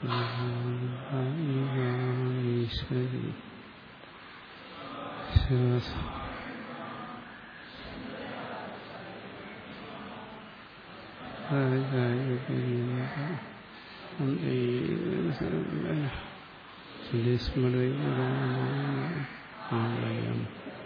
ഈശ്വരി ശിവസ സ്മൃതി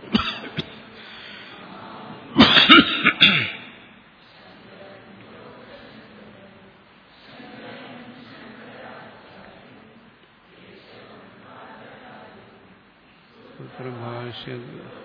ഭാഷ്യ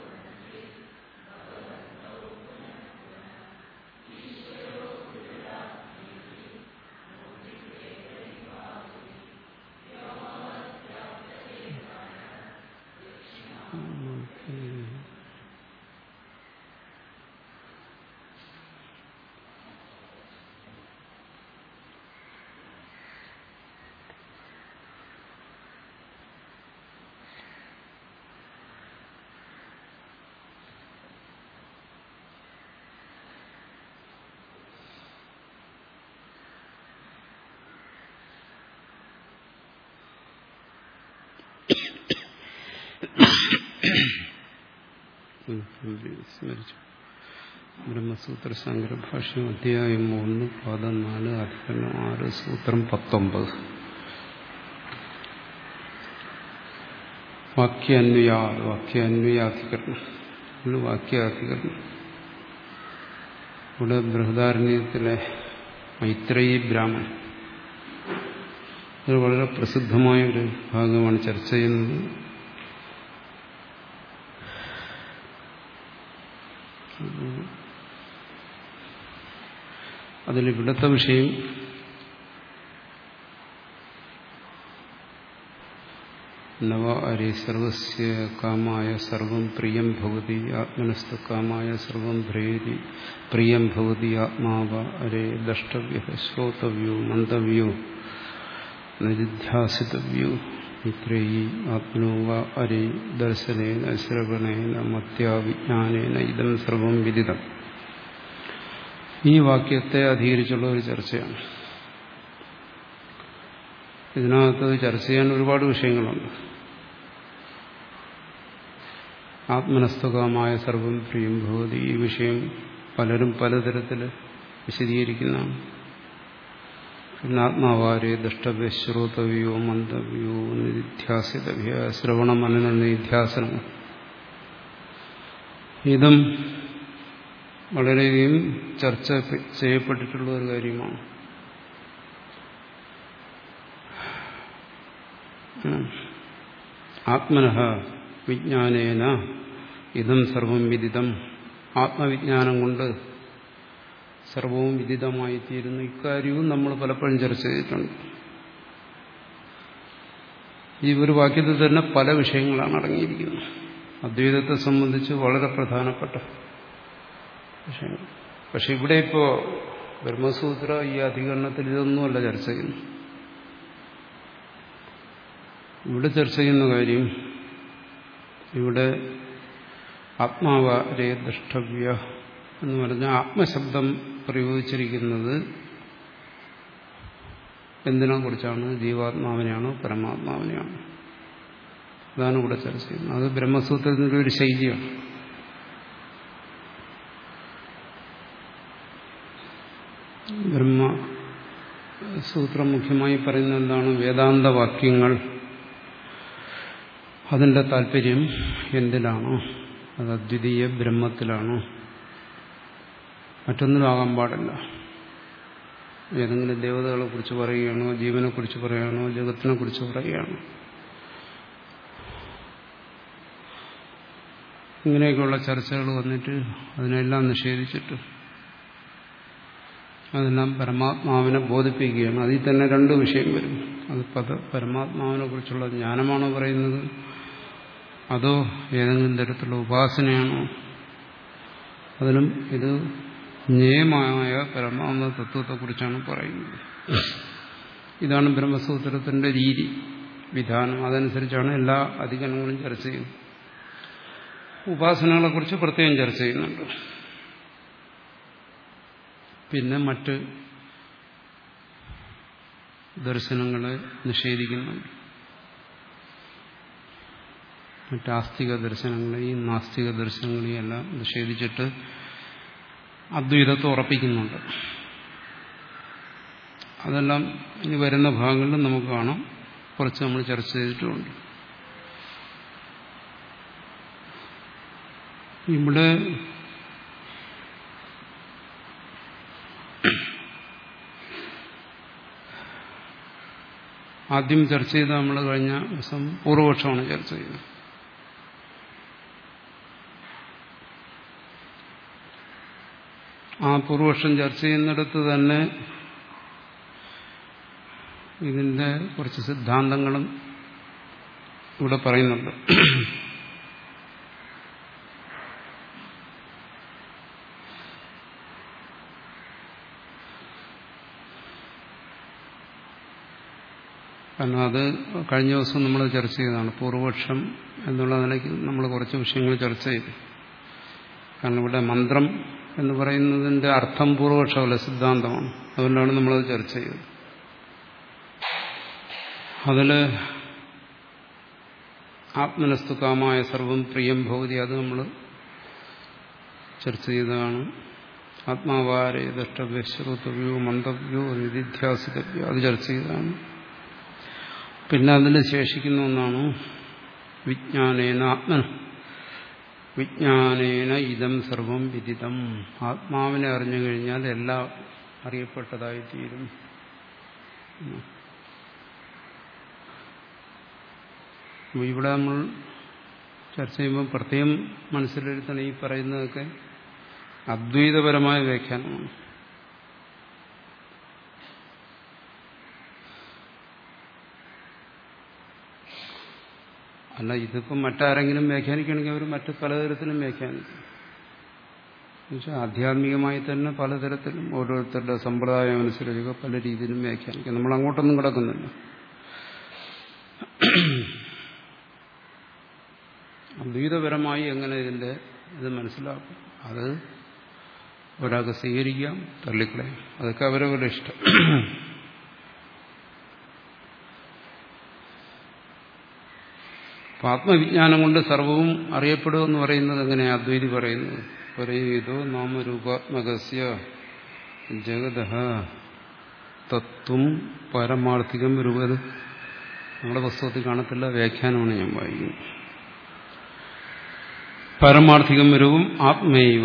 സ്മരിച്ചു ബ്രഹ്മസൂത്ര സംഗ്രഭാഷ്യം അധ്യായം മൂന്ന് പാദം നാല് അധികരണം ആറ് സൂത്രം പത്തൊമ്പത് വാക്യാന്വയാ വാക്യാന്വയാധികരണം ഇത് വാക്യാധികരണം ഇവിടെ ബൃഹദാരണ്യത്തിലെ മൈത്രേയി ബ്രാഹ്മൺ ഇത് വളരെ പ്രസിദ്ധമായ ഒരു ഭാഗമാണ് ചർച്ച ചെയ്യുന്നത് അതിലിവിടുത്തെ വിഷയം നവ അരി സർവസ്യ കാമായ സർവം പ്രിയം ഭവതി ആത്മനസ്തു കാമായ സർവം ഭ്രേരി പ്രിയം ഭവതി ആത്മാവ അരേ ദ്രഷ്ടവ്യ ശ്രോതവ്യോ മന്ദവ്യോ നിരിധ്യാസിതവ്യോ മിത്രേയി ആത്മനോ വ അരേ ദർശനേന ശ്രവണേന മത്യാവിജ്ഞാനേന ഇതം സർവം വിദിതം ഈ വാക്യത്തെ അധികരിച്ചുള്ള ഒരു ചർച്ചയാണ് ഇതിനകത്ത് ചർച്ച ചെയ്യാൻ ഒരുപാട് വിഷയങ്ങളുണ്ട് ആത്മനസ്തുകമായ സർവം പ്രിയം ഭവതി ഈ വിഷയം പലരും പലതരത്തിൽ വിശദീകരിക്കുന്നതാണ് പിന്നെ ആത്മാവാരെ ദുഷ്ടവ്യ ശ്രോതവ്യോ മന്ദവ്യോ നിധ്യാസിതവ്യ ശ്രവണ മനന നിധ്യാസനം ഇതും വളരെയധികം ചർച്ച ചെയ്യപ്പെട്ടിട്ടുള്ള ഒരു കാര്യമാണ് ആത്മനഃ വിജ്ഞാനേന ഇതം സർവം വിദിതം ആത്മവിജ്ഞാനം കൊണ്ട് സർവവും വിദിതമായിത്തീരുന്നു ഇക്കാര്യവും നമ്മൾ പലപ്പോഴും ചർച്ച ചെയ്തിട്ടുണ്ട് ഈ ഒരു വാക്യത്തിൽ തന്നെ പല വിഷയങ്ങളാണ് അടങ്ങിയിരിക്കുന്നത് അദ്വൈതത്തെ സംബന്ധിച്ച് വളരെ പ്രധാനപ്പെട്ട വിഷയങ്ങൾ പക്ഷെ ഇവിടെ ഇപ്പോ ബ്രഹ്മസൂത്ര ഈ അധികരണത്തിൽ ഇതൊന്നുമല്ല ചർച്ച ചെയ്യുന്നു ഇവിടെ ചർച്ച ചെയ്യുന്ന കാര്യം ഇവിടെ ആത്മാവരെ ദ്രഷ്ടവ്യ എന്ന് പറഞ്ഞ ആത്മശബ്ദം പ്രയോഗിച്ചിരിക്കുന്നത് എന്തിനെ കുറിച്ചാണ് ജീവാത്മാവിനെയാണോ പരമാത്മാവിനെയാണോ അതാണ് ഇവിടെ ചർച്ച ചെയ്യുന്നത് അത് ബ്രഹ്മസൂത്രത്തിന്റെ ഒരു ശൈലിയാണ് ബ്രഹ്മസൂത്രം മുഖ്യമായി പറയുന്നത് എന്താണ് വേദാന്ത വാക്യങ്ങൾ അതിന്റെ താല്പര്യം എന്തിലാണോ അത് അദ്വിതീയ ബ്രഹ്മത്തിലാണോ മറ്റൊന്നിലാകാൻ പാടില്ല ഏതെങ്കിലും ദേവതകളെ കുറിച്ച് പറയുകയാണോ ജീവനെ കുറിച്ച് പറയുകയാണോ ജഗത്തിനെ കുറിച്ച് പറയുകയാണോ ഇങ്ങനെയൊക്കെയുള്ള ചർച്ചകൾ വന്നിട്ട് അതിനെല്ലാം നിഷേധിച്ചിട്ട് അതെല്ലാം പരമാത്മാവിനെ ബോധിപ്പിക്കുകയാണ് അതിൽ തന്നെ രണ്ട് വിഷയം വരും അത് പദ പരമാത്മാവിനെ കുറിച്ചുള്ള ജ്ഞാനമാണോ പറയുന്നത് അതോ ഏതെങ്കിലും തരത്തിലുള്ള ഉപാസനയാണോ അതിലും ഇത് ജ്ഞേയമായ പരമാത്മ തത്വത്തെക്കുറിച്ചാണ് പറയുന്നത് ഇതാണ് ബ്രഹ്മസൂത്രത്തിന്റെ രീതി വിധാനം അതനുസരിച്ചാണ് എല്ലാ അധികരണങ്ങളും ചർച്ച ചെയ്യുന്നത് ഉപാസനകളെക്കുറിച്ച് പ്രത്യേകം ചർച്ച ചെയ്യുന്നുണ്ട് പിന്നെ മറ്റ് ദർശനങ്ങളെ നിഷേധിക്കുന്നുണ്ട് മറ്റാസ്തിക ദർശനങ്ങളെയും നാസ്തിക ദർശനങ്ങളെയും എല്ലാം നിഷേധിച്ചിട്ട് അദ്വൈതത്തെ ഉറപ്പിക്കുന്നുണ്ട് അതെല്ലാം ഇനി വരുന്ന ഭാഗങ്ങളിൽ നമുക്ക് കാണാം കുറച്ച് നമ്മൾ ചർച്ച ചെയ്തിട്ടുമുണ്ട് ഇവിടെ ആദ്യം ചർച്ച ചെയ്ത നമ്മൾ കഴിഞ്ഞ ദിവസം പൂർവപക്ഷമാണ് ചർച്ച ചെയ്തത് ആ പൂർവപക്ഷം ചർച്ച ചെയ്യുന്നിടത്ത് തന്നെ ഇതിന്റെ കുറച്ച് സിദ്ധാന്തങ്ങളും ഇവിടെ പറയുന്നുണ്ട് കാരണം അത് കഴിഞ്ഞ ദിവസം നമ്മൾ ചർച്ച ചെയ്തതാണ് പൂർവപക്ഷം എന്നുള്ള നിലയ്ക്ക് നമ്മൾ കുറച്ച് വിഷയങ്ങൾ ചർച്ച ചെയ്തു കാരണം ഇവിടെ മന്ത്രം എന്ന് പറയുന്നതിന്റെ അർത്ഥം പൂർവപക്ഷമല്ല സിദ്ധാന്തമാണ് അതുകൊണ്ടാണ് നമ്മളത് ചർച്ച ചെയ്തത് അതിൽ ആത്മനസ്തുകാമായ സർവം പ്രിയം ഭൗതി അത് നമ്മൾ ചർച്ച ചെയ്തതാണ് ആത്മാവാരെ ദ്രഷ്ടവ്യ ശ്രോതവ്യോ മന്ദവ്യോ നിധിധ്യാസിതവ്യോ അത് ചർച്ച ചെയ്തതാണ് പിന്നെ അതിൽ ശേഷിക്കുന്ന ഒന്നാണ് വിജ്ഞാനേന ആത്മന വിജ്ഞാനേന ഇതം സർവം വിദിതം ആത്മാവിനെ അറിഞ്ഞു കഴിഞ്ഞാൽ എല്ലാം അറിയപ്പെട്ടതായിത്തീരും ഇവിടെ നമ്മൾ ചർച്ച ചെയ്യുമ്പോൾ പ്രത്യേകം മനസ്സിലെടുത്തണം ഈ പറയുന്നതൊക്കെ അദ്വൈതപരമായ വ്യാഖ്യാനമാണ് അല്ല ഇതിപ്പം മറ്റാരെങ്കിലും വ്യാഖ്യാനിക്കണമെങ്കിൽ അവർ മറ്റു പലതരത്തിലും വ്യാഖ്യാനിക്കും എന്നുവെച്ചാൽ ആധ്യാത്മികമായി തന്നെ പലതരത്തിലും ഓരോരുത്തരുടെ സമ്പ്രദായം അനുസരിച്ചൊക്കെ പല രീതിയിലും വ്യാഖ്യാനിക്കും നമ്മൾ അങ്ങോട്ടൊന്നും കിടക്കുന്നില്ല അദ്വൈതപരമായി എങ്ങനെ ഇതിന്റെ ഇത് മനസ്സിലാക്കും അത് ഒരാൾക്ക് സ്വീകരിക്കാം തള്ളിക്കളയാം അതൊക്കെ അവരവരുടെ ഇഷ്ടം ആത്മവിജ്ഞാനം കൊണ്ട് സർവവും അറിയപ്പെടുമെന്ന് പറയുന്നത് എങ്ങനെയാണ് അദ്വൈതി പറയുന്നത് പറയതോ നാമരൂപാത്മകസ്യ ജഗത തത്വം പാരമാർത്ഥികം രൂപത് നമ്മുടെ പുസ്തകത്തിൽ കാണത്തില്ല വ്യാഖ്യാനമാണ് ഞാൻ വായിക്കുന്നത് പാരമാർത്ഥികം രൂപം ആത്മൈവ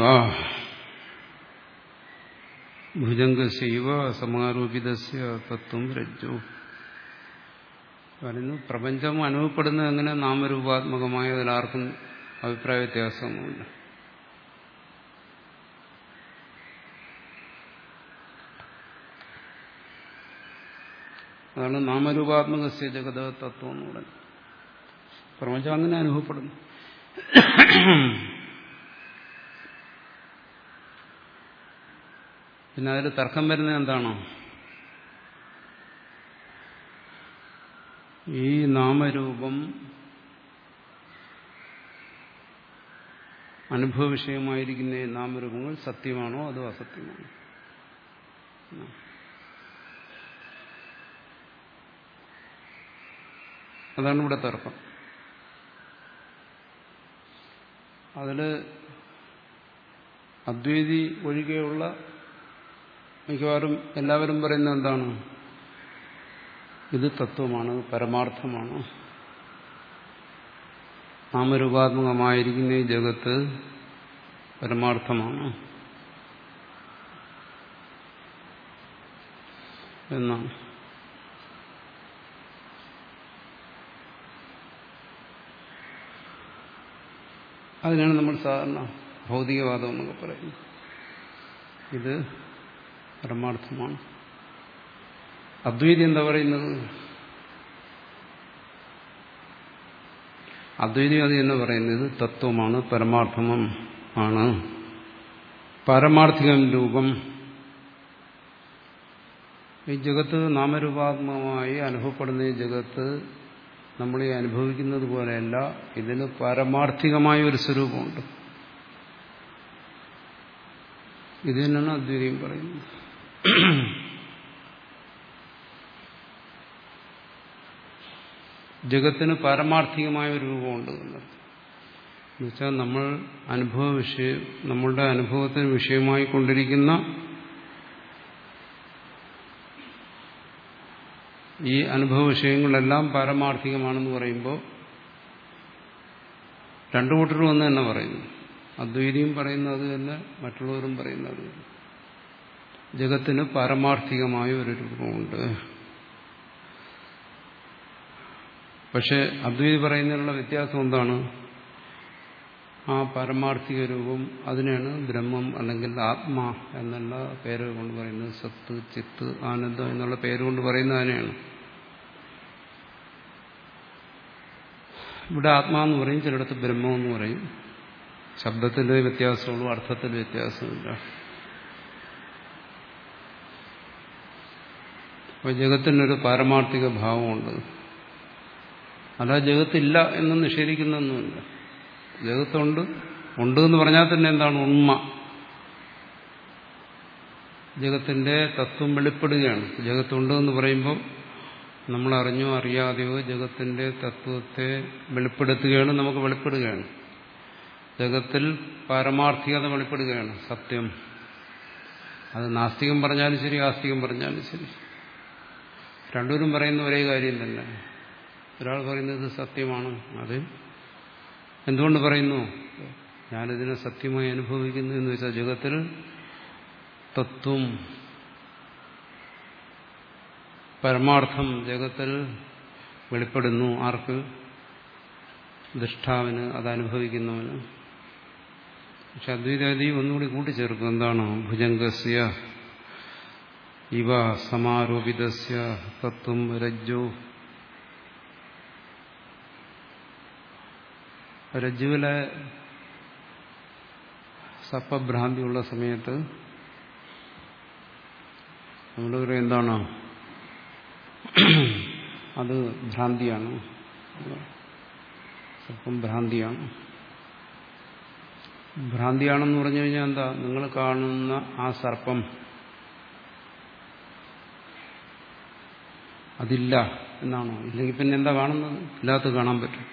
ഭുജംഗശൈവ സമാരൂപിതസ്യ തത്വം രജ്ജു പറയുന്നു പ്രപഞ്ചം അനുഭവപ്പെടുന്നത് എങ്ങനെ നാമരൂപാത്മകമായ അതിലാർക്കും അഭിപ്രായ വ്യത്യാസമൊന്നുമില്ല അതാണ് നാമരൂപാത്മകസ്യ ജഗത തത്വം എന്ന് പറയുന്നത് പ്രപഞ്ചം അങ്ങനെ അനുഭവപ്പെടുന്നു പിന്നെ അതിൽ തർക്കം വരുന്നത് എന്താണോ ഈ നാമരൂപം അനുഭവ വിഷയമായിരിക്കുന്ന ഈ നാമരൂപങ്ങൾ സത്യമാണോ അതോ അസത്യമാണോ അതാണ് ഇവിടെ തർക്കം അതില് അദ്വൈതി ഒഴികെയുള്ള മിക്കവാറും എല്ലാവരും പറയുന്നത് എന്താണ് ഇത് തത്വമാണ് പരമാർത്ഥമാണ് നാമരൂപാത്മകമായിരിക്കുന്ന ഈ ജഗത്ത് പരമാർത്ഥമാണ് എന്നാണ് അതിനാണ് നമ്മൾ സാധാരണ ഭൗതികവാദം എന്നൊക്കെ പറയുന്നത് ഇത് പരമാർത്ഥമാണ് അദ്വൈതി എന്താ പറയുന്നത് അദ്വൈതി അത് എന്ന് പറയുന്നത് തത്വമാണ് പരമാർത്ഥമം ആണ് പാരമാർത്ഥികം രൂപം ഈ ജഗത്ത് നാമരൂപാത്മകമായി അനുഭവപ്പെടുന്ന ഈ ജഗത്ത് നമ്മൾ ഈ അനുഭവിക്കുന്നത് പോലെയല്ല ഇതിന് പാരമാർത്ഥികമായ ഒരു സ്വരൂപമുണ്ട് ഇത് തന്നെയാണ് അദ്വൈതം പറയുന്നത് ജഗത്തിന് പാരമാർത്ഥികമായ ഒരു രൂപമുണ്ട് എന്നർത്ഥം എന്നുവെച്ചാൽ നമ്മൾ അനുഭവ വിഷയം നമ്മളുടെ അനുഭവത്തിന് വിഷയമായി കൊണ്ടിരിക്കുന്ന ഈ അനുഭവ വിഷയങ്ങളെല്ലാം പാരമാർത്ഥികമാണെന്ന് പറയുമ്പോൾ രണ്ടു കൂട്ടരും ഒന്ന് തന്നെ പറയുന്നു അദ്വൈതിയും പറയുന്നത് അത് തന്നെ മറ്റുള്ളവരും പറയുന്നത് അത് തന്നെ ജഗത്തിന് പാരമാർത്ഥികമായ ഒരു രൂപമുണ്ട് പക്ഷെ അദ്വൈതി പറയുന്നതിനുള്ള വ്യത്യാസം എന്താണ് ആ പാരമാർത്ഥിക രൂപം അതിനാണ് ബ്രഹ്മം അല്ലെങ്കിൽ ആത്മാ എന്നുള്ള പേര് കൊണ്ട് പറയുന്നത് സത്ത് ചിത്ത് ആനന്ദം എന്നുള്ള പേര് കൊണ്ട് പറയുന്നത് അതിനെയാണ് ഇവിടെ ആത്മാന്ന് പറയും ചിലയിടത്ത് ബ്രഹ്മം എന്ന് പറയും ശബ്ദത്തിന്റെ വ്യത്യാസമുള്ളൂ അർത്ഥത്തിൽ വ്യത്യാസമില്ല അപ്പൊ ജഗത്തിനൊരു പാരമാർത്ഥിക ഭാവമുണ്ട് അല്ല ജഗത്തില്ല എന്ന് നിഷേധിക്കുന്നൊന്നുമില്ല ജഗത്തുണ്ട് ഉണ്ട് എന്ന് പറഞ്ഞാൽ തന്നെ എന്താണ് ഉണ്മ ജഗത്തിന്റെ തത്വം വെളിപ്പെടുകയാണ് ജഗത്തുണ്ട് എന്ന് പറയുമ്പോൾ നമ്മൾ അറിഞ്ഞോ അറിയാതെയോ ജഗത്തിന്റെ തത്വത്തെ വെളിപ്പെടുത്തുകയാണ് നമുക്ക് വെളിപ്പെടുകയാണ് ജഗത്തിൽ പാരമാർത്ഥികത വെളിപ്പെടുകയാണ് സത്യം അത് നാസ്തികം പറഞ്ഞാലും ശരി ആസ്തികം പറഞ്ഞാലും ശരി രണ്ടുപേരും പറയുന്ന ഒരേ കാര്യം തന്നെ ഒരാൾ പറയുന്നത് സത്യമാണ് അത് എന്തുകൊണ്ട് പറയുന്നു ഞാനിതിനെ സത്യമായി അനുഭവിക്കുന്നു എന്ന് വെച്ചാൽ ജഗത്തിൽ തത്വം പരമാർത്ഥം ജഗത്തിൽ വെളിപ്പെടുന്നു ആർക്ക് ദൃഷ്ടാവിന് അത് അനുഭവിക്കുന്നവന് പക്ഷെ അദ്വൈതാദി ഒന്നുകൂടി കൂട്ടിച്ചേർക്കും എന്താണ് ഭുജംഗസ്യ ഇവ സമാരോപിതസ്യ തത്വം രജ്ജു രജ്ജുവിലെ സർപ്പഭ്രാന്തിയുള്ള സമയത്ത് നമ്മൾ പറയും എന്താണ് അത് ഭ്രാന്തിയാണ് സർപ്പം ഭ്രാന്തിയാണ് ഭ്രാന്തിയാണെന്ന് പറഞ്ഞു കഴിഞ്ഞാൽ എന്താ നിങ്ങൾ കാണുന്ന ആ സർപ്പം അതില്ല എന്നാണോ ഇല്ലെങ്കിൽ പിന്നെ എന്താ കാണുന്നത് ഇല്ലാത്ത കാണാൻ പറ്റും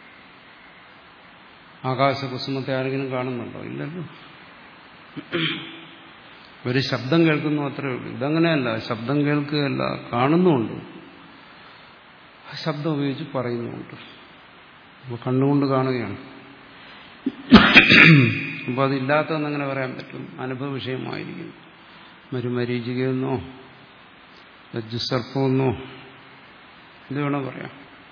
ആകാശകുസുമത്തെ ആരെങ്കിലും കാണുന്നുണ്ടോ ഇല്ലല്ലോ ഒരു ശബ്ദം കേൾക്കുന്നു അത്രേ ഉള്ളൂ ഇതങ്ങനെയല്ല ശബ്ദം കേൾക്കുകയല്ല കാണുന്നുമുണ്ട് ശബ്ദം ഉപയോഗിച്ച് പറയുന്നുമുണ്ട് അപ്പോൾ കണ്ണുകൊണ്ട് കാണുകയാണ് അപ്പോൾ അതില്ലാത്തതെന്നങ്ങനെ പറയാൻ പറ്റും അനുഭവ വിഷയമായിരിക്കും മരുമരീചികയെന്നോ രജ്ജുസർപ്പമെന്നോ ഇത് വേണോ പറയാം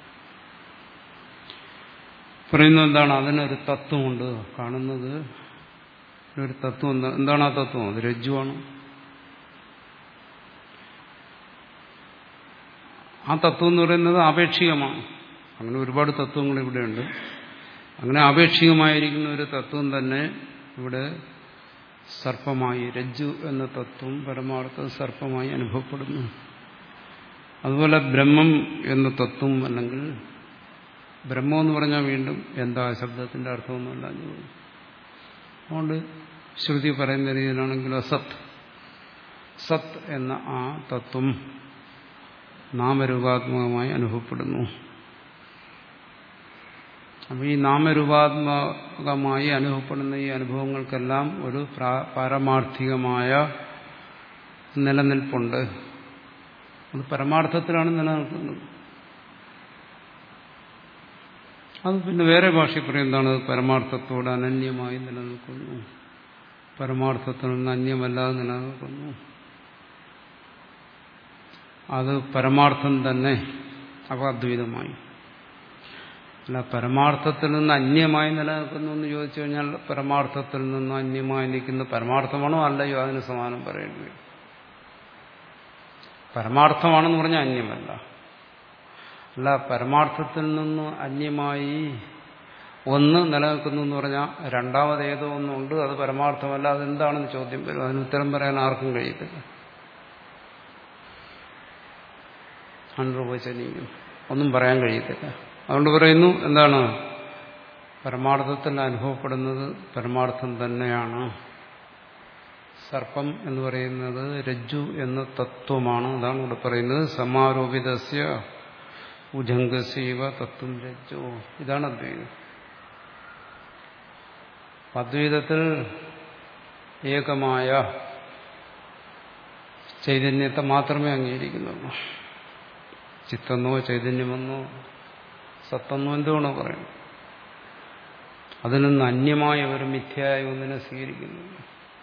പറയുന്നത് എന്താണ് അതിനൊരു തത്വമുണ്ട് കാണുന്നത് ഒരു തത്വം എന്താ എന്താണ് ആ തത്വം അത് രജ്ജുവാണ് ആ തത്വം എന്ന് പറയുന്നത് ആപേക്ഷികമാണ് അങ്ങനെ ഒരുപാട് തത്വങ്ങൾ ഇവിടെയുണ്ട് അങ്ങനെ ആപേക്ഷികമായിരിക്കുന്ന ഒരു തത്വം തന്നെ ഇവിടെ സർപ്പമായി രജ്ജു എന്ന തത്വം പരമാർത്ഥ സർപ്പമായി അനുഭവപ്പെടുന്നു അതുപോലെ ബ്രഹ്മം എന്ന തത്വം അല്ലെങ്കിൽ ബ്രഹ്മം എന്ന് പറഞ്ഞാൽ വീണ്ടും എന്താ ശബ്ദത്തിന്റെ അർത്ഥമൊന്നുമല്ല അതുകൊണ്ട് ശ്രുതി പറയുന്ന രീതിയിലാണെങ്കിൽ സത് സത് എന്ന ആ തത്വം നാമരൂപാത്മകമായി അനുഭവപ്പെടുന്നു അപ്പോൾ ഈ നാമരൂപാത്മകമായി അനുഭവപ്പെടുന്ന ഈ അനുഭവങ്ങൾക്കെല്ലാം ഒരു പാരമാർത്ഥികമായ നിലനിൽപ്പുണ്ട് അത് പരമാർത്ഥത്തിലാണ് നിലനിൽക്കുന്നത് അത് പിന്നെ വേറെ ഭാഷയിൽ പറയും എന്താണ് പരമാർത്ഥത്തോട് അനന്യമായി നിലനിൽക്കുന്നു പരമാർത്ഥത്തിൽ നിന്ന് അന്യമല്ലാതെ നിലനിൽക്കുന്നു അത് പരമാർത്ഥം തന്നെ അപാദ്വൈതമായി അല്ല പരമാർത്ഥത്തിൽ നിന്ന് അന്യമായി നിലനിൽക്കുന്നു എന്ന് ചോദിച്ചു കഴിഞ്ഞാൽ പരമാർത്ഥത്തിൽ നിന്ന് അന്യമായി നിൽക്കുന്ന പരമാർത്ഥമാണോ അല്ലയോ അതിന് സമാനം പറയേണ്ടി വരും പരമാർത്ഥമാണെന്ന് പറഞ്ഞാൽ അന്യമല്ല അല്ല പരമാർത്ഥത്തിൽ നിന്ന് അന്യമായി ഒന്ന് നിലനിൽക്കുന്നു എന്ന് പറഞ്ഞാൽ രണ്ടാമത് ഏതോ ഒന്നുണ്ട് അത് പരമാർത്ഥമല്ല അതെന്താണെന്ന് ചോദ്യം വരും അതിന് ഉത്തരം പറയാൻ ആർക്കും കഴിയത്തില്ല അനുഭവിച്ചെനിക്കും ഒന്നും പറയാൻ കഴിയത്തില്ല അതുകൊണ്ട് പറയുന്നു എന്താണ് പരമാർത്ഥത്തിൽ അനുഭവപ്പെടുന്നത് പരമാർത്ഥം തന്നെയാണ് സർപ്പം എന്ന് പറയുന്നത് രജ്ജു എന്ന തത്വമാണ് അതാണ് ഇവിടെ പറയുന്നത് സമാരോപിതസ്യ ഉജംഗസീവ തത്വം രജ്ജോ ഇതാണ് അദ്വൈതം അദ്വൈതത്തിൽ ഏകമായ ചൈതന്യത്തെ മാത്രമേ അംഗീകരിക്കുന്നുള്ളൂ ചിത്തെന്നോ ചൈതന്യമെന്നോ സത്തെന്നോ എന്തുകൊണ്ടോ പറയുന്നു അതിൽ നിന്ന് അന്യമായ ഒരു മിഥ്യയായ ഒന്നിനെ സ്വീകരിക്കുന്നില്ല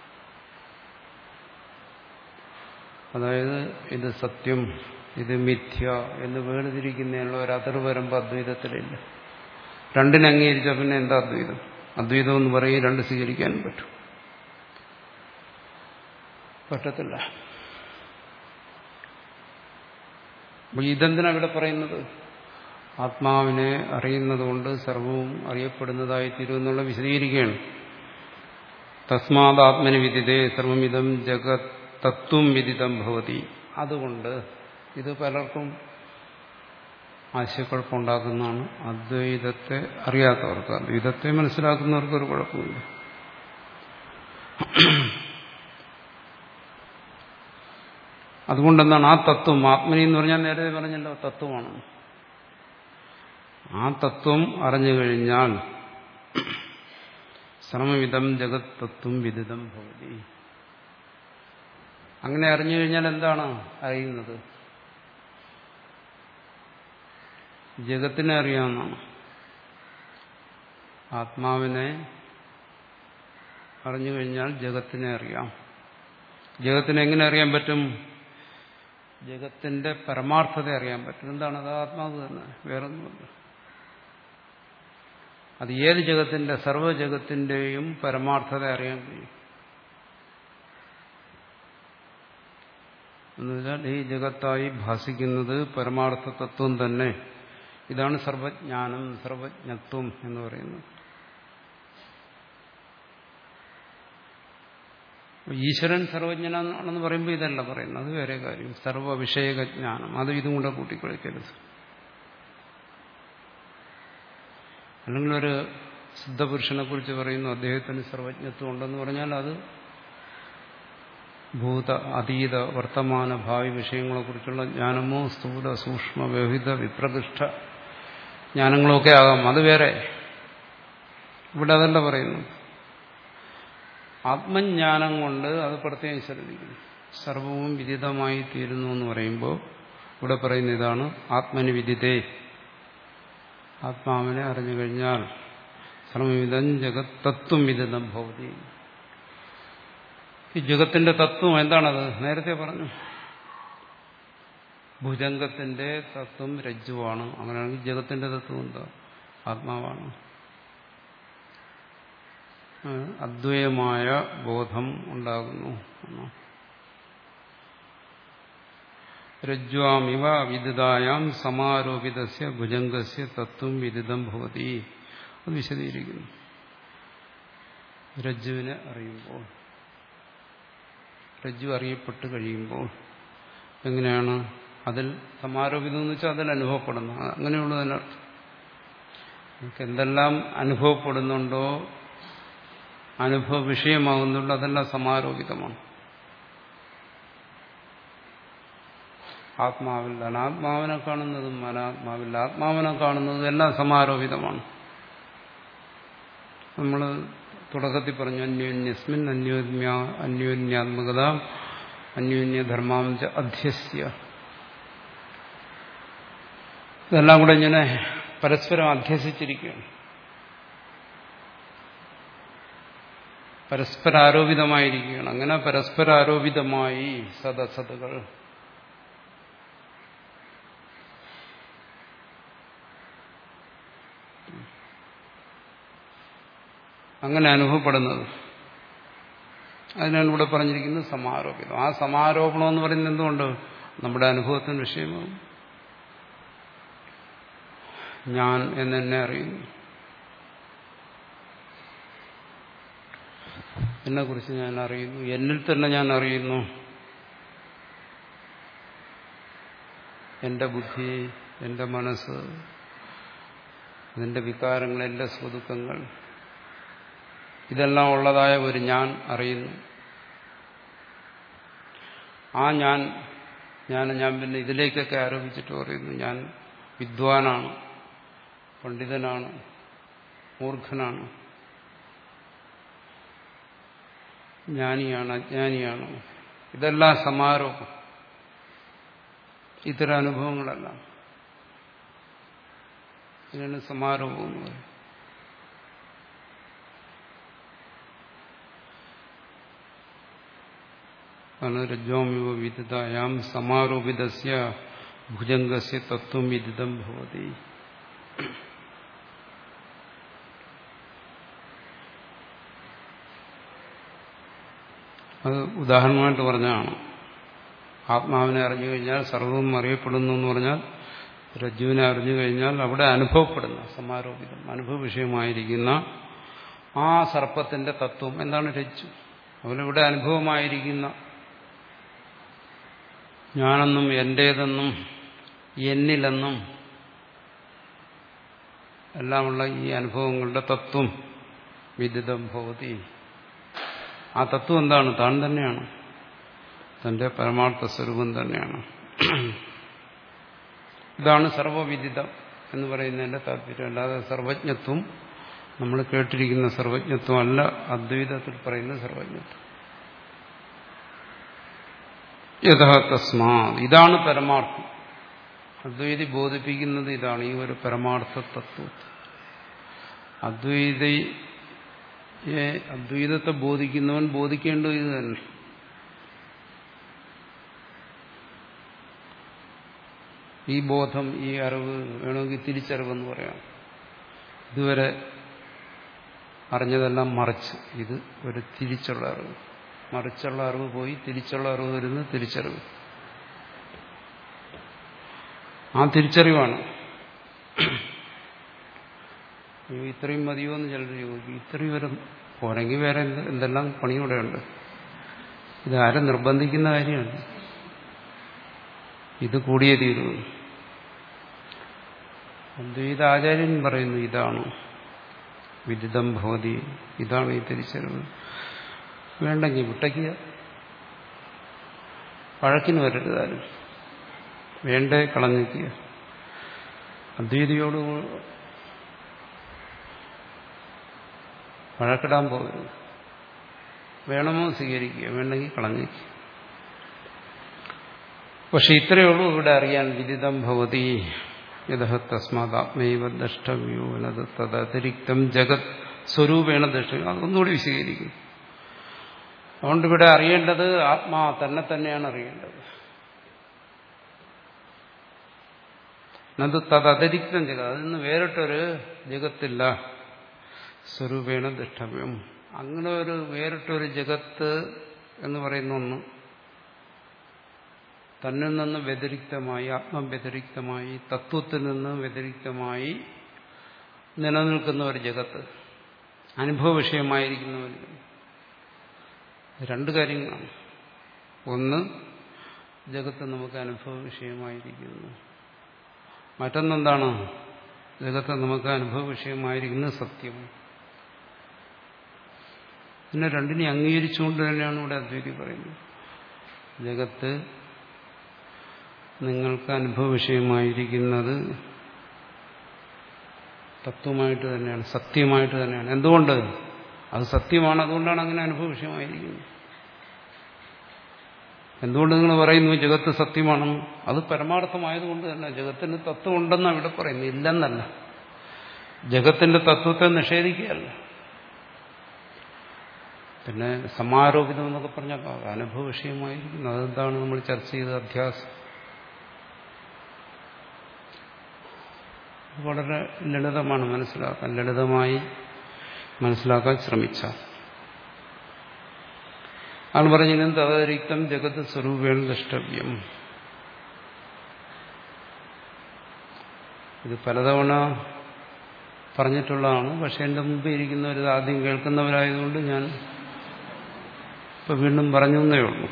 അതായത് ഇത് സത്യം ഇത് മിഥ്യ എന്ന് വേർതിരിക്കുന്നതിനുള്ള ഒരു അതിർവ് വരുമ്പോൾ അദ്വൈതത്തിലില്ല രണ്ടിനെ അംഗീകരിച്ച പിന്നെ എന്താ അദ്വൈതം അദ്വൈതം എന്ന് പറയും രണ്ട് സ്വീകരിക്കാനും പറ്റും പറ്റത്തില്ല അപ്പൊ ഇതെന്തിനാ ഇവിടെ പറയുന്നത് ആത്മാവിനെ അറിയുന്നതുകൊണ്ട് സർവവും അറിയപ്പെടുന്നതായി തീരുമെന്നുള്ള വിശദീകരിക്കുകയാണ് തസ്മാത് ആത്മനി വിദിതേ സർവമിതം ജഗത് തത്വം വിദിതം ഭവതി അതുകൊണ്ട് ഇത് പലർക്കും ആശയക്കുഴപ്പമുണ്ടാക്കുന്നതാണ് അദ്വൈതത്തെ അറിയാത്തവർക്ക് അദ്വൈതത്തെ മനസ്സിലാക്കുന്നവർക്ക് ഒരു കുഴപ്പമില്ല അതുകൊണ്ടെന്താണ് ആ തത്വം ആത്മനി എന്ന് പറഞ്ഞാൽ നേരത്തെ പറഞ്ഞല്ലോ തത്വമാണ് ആ തത്വം അറിഞ്ഞു കഴിഞ്ഞാൽ ശ്രമവിധം ജഗത് തത്വം വിദിതം ഭവതി അങ്ങനെ അറിഞ്ഞു കഴിഞ്ഞാൽ എന്താണ് അറിയുന്നത് ജഗത്തിനെ അറിയാവുന്നതാണ് ആത്മാവിനെ അറിഞ്ഞു കഴിഞ്ഞാൽ ജഗത്തിനെ അറിയാം ജഗത്തിനെ എങ്ങനെ അറിയാൻ പറ്റും ജഗത്തിന്റെ പരമാർത്ഥത അറിയാൻ പറ്റും എന്താണ് അത് ആത്മാവ് തന്നെ വേറൊന്നുമല്ല അത് ഏത് ജഗത്തിന്റെ സർവ്വജഗത്തിന്റെയും പരമാർത്ഥത അറിയാൻ കഴിയും എന്നുവെച്ചാൽ ഈ ജഗത്തായി ഭാസിക്കുന്നത് പരമാർത്ഥ തത്വം തന്നെ ഇതാണ് സർവജ്ഞാനം സർവജ്ഞത്വം എന്ന് പറയുന്നത് ഈശ്വരൻ സർവജ്ഞനാണെന്ന് പറയുമ്പോൾ ഇതല്ല പറയുന്നത് അത് വേറെ കാര്യം സർവവിഷയകജ്ഞാനം അത് ഇതും കൂടെ കൂട്ടിക്കുഴയ്ക്കരുത് അല്ലെങ്കിൽ ഒരു സിദ്ധപുരുഷനെ കുറിച്ച് പറയുന്നു അദ്ദേഹത്തിന് സർവജ്ഞത്വം ഉണ്ടെന്ന് പറഞ്ഞാൽ അത് ഭൂത അതീത വർത്തമാന ഭാവി വിഷയങ്ങളെക്കുറിച്ചുള്ള ജ്ഞാനമോ സ്ഥൂല സൂക്ഷ്മ വ്യവഹിത വിപ്രകൃഷ്ട ജ്ഞാനങ്ങളൊക്കെ ആകാം അത് വേറെ ഇവിടെ അതല്ല പറയുന്നു ആത്മജ്ഞാനം കൊണ്ട് അത് പ്രത്യേകം ശ്രദ്ധിക്കുന്നു സർവവും വിദിതമായി തീരുന്നു എന്ന് പറയുമ്പോൾ ഇവിടെ പറയുന്ന ഇതാണ് ആത്മനി വിദിതേ ആത്മാവിനെ അറിഞ്ഞു കഴിഞ്ഞാൽ സർവവിധം ജഗത് തത്വം വിദിതം ഭൗതി ഈ ജഗത്തിന്റെ തത്വം എന്താണത് നേരത്തെ പറഞ്ഞു ഭുജംഗത്തിന്റെ തത്വം രജ്ജുവാണ് അങ്ങനെയാണെങ്കിൽ ജഗത്തിന്റെ തത്വം എന്താ ആത്മാവാണ് അദ്വയമായ ബോധം ഉണ്ടാകുന്നു രജ്വാമിവ വിദിതായാം സമാരോപിതസ്യ ഭുജംഗസ്യ തത്വം വിദിതം ഭവതി അത് വിശദീകരിക്കുന്നു രജ്ജുവിനെ അറിയുമ്പോൾ രജ്ജു അറിയപ്പെട്ട് കഴിയുമ്പോൾ എങ്ങനെയാണ് അതിൽ സമാരോപിതം എന്ന് വെച്ചാൽ അതിൽ അനുഭവപ്പെടുന്നു അങ്ങനെയുള്ളതിനർത്ഥം നമുക്ക് എന്തെല്ലാം അനുഭവപ്പെടുന്നുണ്ടോ അനുഭവ വിഷയമാകുന്നുണ്ട് അതെല്ലാം സമാരോപിതമാണ് ആത്മാവിൽ അനാത്മാവിനെ കാണുന്നതും അനാത്മാവിൽ ആത്മാവിനെ കാണുന്നതും എല്ലാം സമാരോപിതമാണ് നമ്മൾ തുടക്കത്തിൽ പറഞ്ഞു അന്യോന്യസ്മിൻ അന്യോന്യ അന്യോന്യാത്മകത അന്യോന്യധർമാംച അധ്യസ്യ ഇതെല്ലാം കൂടെ ഇങ്ങനെ പരസ്പരം അധ്യസിച്ചിരിക്കുകയാണ് പരസ്പരാരോപിതമായിരിക്കുകയാണ് അങ്ങനെ പരസ്പരാരോപിതമായി സദസതുകൾ അങ്ങനെ അനുഭവപ്പെടുന്നത് അതിനാണ് ഇവിടെ പറഞ്ഞിരിക്കുന്നത് സമാരോപിതം ആ സമാരോപണം എന്ന് പറയുന്നത് എന്തുകൊണ്ട് നമ്മുടെ അനുഭവത്തിന് വിഷയമാകും ഞാൻ എന്നെ അറിയുന്നു എന്നെ കുറിച്ച് ഞാൻ അറിയുന്നു എന്നിൽ തന്നെ ഞാൻ അറിയുന്നു എന്റെ ബുദ്ധി എന്റെ മനസ്സ് അതിന്റെ വികാരങ്ങൾ എന്റെ സ്വതുക്കങ്ങൾ ഇതെല്ലാം ഉള്ളതായ ഒരു ഞാൻ അറിയുന്നു ആ ഞാൻ ഞാൻ ഞാൻ പിന്നെ ഇതിലേക്കൊക്കെ ആരോപിച്ചിട്ട് പറയുന്നു ഞാൻ വിദ്വാനാണ് പണ്ഡിതനാണ് മൂർഖനാണ് ജ്ഞാനിയാണ് അജ്ഞാനിയാണ് ഇതെല്ലാം സമാരോപം ഇത്തരം അനുഭവങ്ങളെല്ലാം ഇതിനാണ് സമാരോപം എന്ന് പറയും ആണ് രജ്വാമിവ വിദിതായാം സമാരോപിതസ്യ ഭുജംഗസ്യ തത്വം വിദിതം ഭവതി അത് ഉദാഹരണമായിട്ട് പറഞ്ഞതാണ് ആത്മാവിനെ അറിഞ്ഞു കഴിഞ്ഞാൽ സർവവും അറിയപ്പെടുന്നു എന്ന് പറഞ്ഞാൽ രജ്ജുവിനെ അറിഞ്ഞു കഴിഞ്ഞാൽ അവിടെ അനുഭവപ്പെടുന്ന സമാരോപിതം അനുഭവ വിഷയമായിരിക്കുന്ന ആ സർപ്പത്തിന്റെ തത്വം എന്താണ് രജ്ജു അവനിവിടെ അനുഭവമായിരിക്കുന്ന ഞാനെന്നും എന്റേതെന്നും എന്നിലെന്നും എല്ലാമുള്ള ഈ അനുഭവങ്ങളുടെ തത്വം വിദിതം ഭവതി ആ തത്വം എന്താണ് താൻ തന്നെയാണ് തന്റെ പരമാർത്ഥ സ്വരൂപം തന്നെയാണ് ഇതാണ് സർവവിദിതം എന്ന് പറയുന്നതിന്റെ താല്പര്യം അല്ലാതെ സർവജ്ഞത്വം നമ്മൾ കേട്ടിരിക്കുന്ന സർവജ്ഞത്വം അല്ല അദ്വൈതത്തിൽ പറയുന്ന സർവജ്ഞത്വം യഥാ തസ്മാ ഇതാണ് പരമാർത്ഥം അദ്വൈതി ബോധിപ്പിക്കുന്നത് ഇതാണ് ഈ ഒരു പരമാർത്ഥ തത്വത്തെ അദ്വൈതി അദ്വൈതത്തെ ബോധിക്കുന്നവൻ ബോധിക്കേണ്ടത് ഇത് തന്നെ ഈ ബോധം ഈ അറിവ് വേണമെങ്കിൽ തിരിച്ചറിവെന്ന് പറയാം ഇതുവരെ അറിഞ്ഞതെല്ലാം മറിച്ച് ഇത് ഒരു തിരിച്ചുള്ള അറിവ് മറിച്ചുള്ള അറിവ് പോയി തിരിച്ചുള്ള അറിവ് വരുന്ന തിരിച്ചറിവ് ആ തിരിച്ചറിവാണ് ഇത്രയും മതിയോ എന്ന് ചിലർ ചോദിക്കും ഇത്രയും വരെ പോരെങ്കിൽ വേറെ എന്തെല്ലാം പണിയൂടെയുണ്ട് ഇത് ആരും നിർബന്ധിക്കുന്ന കാര്യമാണ് ഇത് കൂടിയേ തീരൂ അദ്വൈത ആചാര്യൻ പറയുന്നു ഇതാണ് വിദിതം ഭവതി ഇതാണ് ഈ തിരിച്ചറിവ് വേണ്ടെങ്കിൽ വിട്ടയ്ക്കുക വഴക്കിന് വരരുതാലും വേണ്ടേ കളഞ്ഞിക്കുക അദ്വൈതിയോട് വഴക്കിടാൻ പോകരുത് വേണമോ സ്വീകരിക്കുക വേണ്ടെങ്കിൽ കളഞ്ഞിക്കുക പക്ഷെ ഇത്രയേ ഉള്ളൂ ഇവിടെ അറിയാൻ വിദിതം ഭവതി യഥ തസ്മാത് ആത്മൈവ ദ്രഷ്ടവ്യോ എന്നത് തദതിരിക്തം ജഗത് സ്വരൂപേണ ദ്രഷ്ട അതൊന്നുകൂടി വിശദീകരിക്കും അതുകൊണ്ട് ഇവിടെ അറിയേണ്ടത് ആത്മാ തന്നെ തന്നെയാണ് അറിയേണ്ടത് അത് തദതിരിക്തം ജഗത് അതിൽ നിന്ന് വേറിട്ടൊരു ജഗത്തില്ല സ്വരൂപേണ ദൃഷ്ടവ്യം അങ്ങനെ ഒരു വേറിട്ടൊരു ജഗത്ത് എന്ന് പറയുന്ന ഒന്ന് തന്നിൽ നിന്ന് വ്യതിരിക്തമായി ആത്മവ്യതിരിക്തമായി തത്വത്തിൽ നിന്ന് വ്യതിരിക്തമായി നിലനിൽക്കുന്ന ഒരു ജഗത്ത് അനുഭവ വിഷയമായിരിക്കുന്ന ഒരു രണ്ട് കാര്യങ്ങളാണ് ഒന്ന് ജഗത്ത് നമുക്ക് അനുഭവ വിഷയമായിരിക്കുന്നു മറ്റൊന്നെന്താണ് ജഗത്ത് നമുക്ക് അനുഭവ വിഷയമായിരിക്കുന്നത് സത്യം പിന്നെ രണ്ടിനെ അംഗീകരിച്ചുകൊണ്ട് തന്നെയാണ് ഇവിടെ അദ്വൈതി പറയുന്നത് ജഗത്ത് നിങ്ങൾക്ക് അനുഭവ വിഷയമായിരിക്കുന്നത് തത്വമായിട്ട് തന്നെയാണ് സത്യമായിട്ട് തന്നെയാണ് എന്തുകൊണ്ട് അത് സത്യമാണ് അതുകൊണ്ടാണ് അങ്ങനെ അനുഭവ വിഷയമായിരിക്കുന്നത് എന്തുകൊണ്ട് നിങ്ങൾ പറയുന്നു ജഗത്ത് സത്യമാണെന്ന് അത് പരമാർത്ഥമായതുകൊണ്ട് തന്നെ ജഗത്തിന് തത്വം ഉണ്ടെന്നാണ് ഇവിടെ പറയുന്നത് ഇല്ലെന്നല്ല ജഗത്തിന്റെ തത്വത്തെ നിഷേധിക്കുകയല്ല പിന്നെ സമാരോപിതം എന്നൊക്കെ പറഞ്ഞാൽ അനുഭവ വിഷയമായിരിക്കുന്നു അതെന്താണ് നമ്മൾ ചർച്ച ചെയ്ത അധ്യാസം വളരെ ലളിതമാണ് മനസ്സിലാക്കാൻ ലളിതമായി മനസ്സിലാക്കാൻ ശ്രമിച്ചാൽ ആണ് പറഞ്ഞിരുന്നത് തദരിക്തം ജഗത് സ്വരൂപേണ ദ്രഷ്ടവ്യം ഇത് പലതവണ പറഞ്ഞിട്ടുള്ളതാണ് പക്ഷെ എൻ്റെ മുമ്പ് ഇരിക്കുന്നവർ ആദ്യം കേൾക്കുന്നവരായതുകൊണ്ട് ഞാൻ ഇപ്പൊ വീണ്ടും പറഞ്ഞു എന്നേ ഉള്ളൂ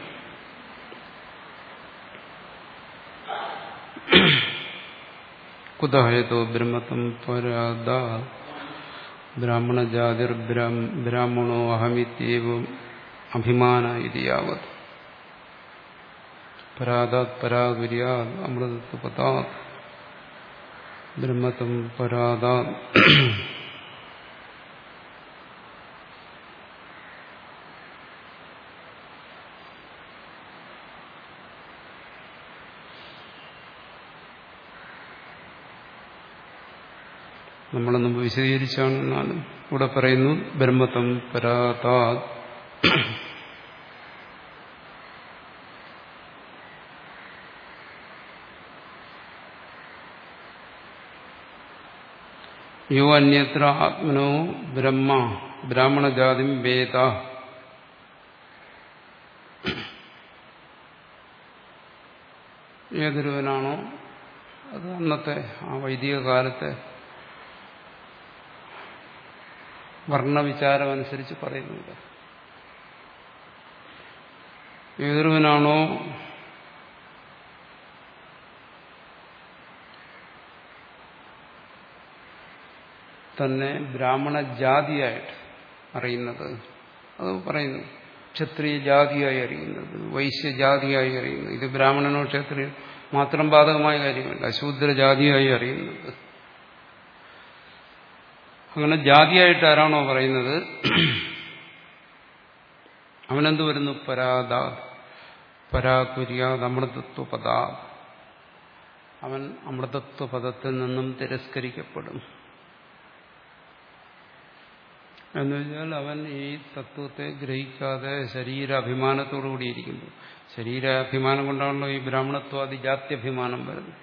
കുതഹയതോ ബ്രഹ്മത്വം പരാദ ബ്രാഹ്മണജാതിർ ബ്രാഹ്മണോ അഹമിത്യേവം അഭിമാന ഇത് യാവത് പരാതാത് പരാകുര്യാത് അമൃതത്വപതാത് ബ്രഹ്മത്വം പരാത നമ്മൾ മുമ്പ് വിശദീകരിച്ചാണ് എന്നാലും ഇവിടെ പറയുന്നു ബ്രഹ്മത്വം പരാതാ യോ അന്യത്ര ആത്മനോ ബ്രഹ്മ ബ്രാഹ്മണജാതി വേദ ഏതൊരുവനാണോ അത് അന്നത്തെ ആ വൈദിക കാലത്തെ വർണ്ണവിചാരം അനുസരിച്ച് പറയുന്നുണ്ട് ഏതൊരുവനാണോ തന്നെ ബ്രാഹ്മണ ജാതിയായിട്ട് അറിയുന്നത് അത് പറയുന്നു ക്ഷത്രിയ ജാതിയായി അറിയുന്നത് വൈശ്യജാതിയായി അറിയുന്നത് ഇത് ബ്രാഹ്മണനോ ക്ഷത്രിയോ മാത്രം ബാധകമായ കാര്യമല്ല അശൂദ്ര ജാതിയായി അറിയുന്നത് അങ്ങനെ ജാതിയായിട്ട് ആരാണോ പറയുന്നത് അവനെന്ത് വരുന്നു പരാത പരാകുര്യാത് അമൃതത്വ പദ അവൻ അമൃതത്വ പദത്തിൽ നിന്നും തിരസ്കരിക്കപ്പെടും എന്ന് വെച്ചാൽ അവൻ ഈ തത്വത്തെ ഗ്രഹിക്കാതെ ശരീരാഭിമാനത്തോടു കൂടിയിരിക്കുന്നു ശരീരാഭിമാനം കൊണ്ടാണല്ലോ ഈ ബ്രാഹ്മണത്വാദി ജാത്യഭിമാനം വരുന്നത്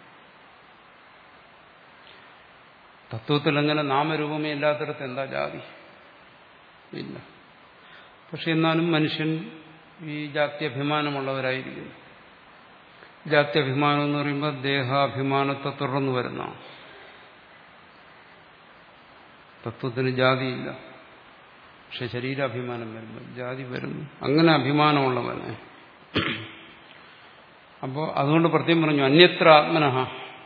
തത്വത്തിൽ അങ്ങനെ നാമരൂപമേ ഇല്ലാത്തിടത്ത് എന്താ ജാതി ഇല്ല പക്ഷെ എന്നാലും മനുഷ്യൻ ഈ ജാത്യഭിമാനമുള്ളവരായിരിക്കുന്നു ജാത്യഭിമാനം എന്ന് പറയുമ്പോൾ ദേഹാഭിമാനത്തെ തുടർന്ന് വരുന്നതാണ് തത്വത്തിന് ജാതിയില്ല പക്ഷെ ശരീരാഭിമാനം വരുമ്പോൾ ജാതി വരുന്നു അങ്ങനെ അഭിമാനമുള്ളവനെ അപ്പോൾ അതുകൊണ്ട് പ്രത്യേകം പറഞ്ഞു അന്യത്ര ആത്മനഹ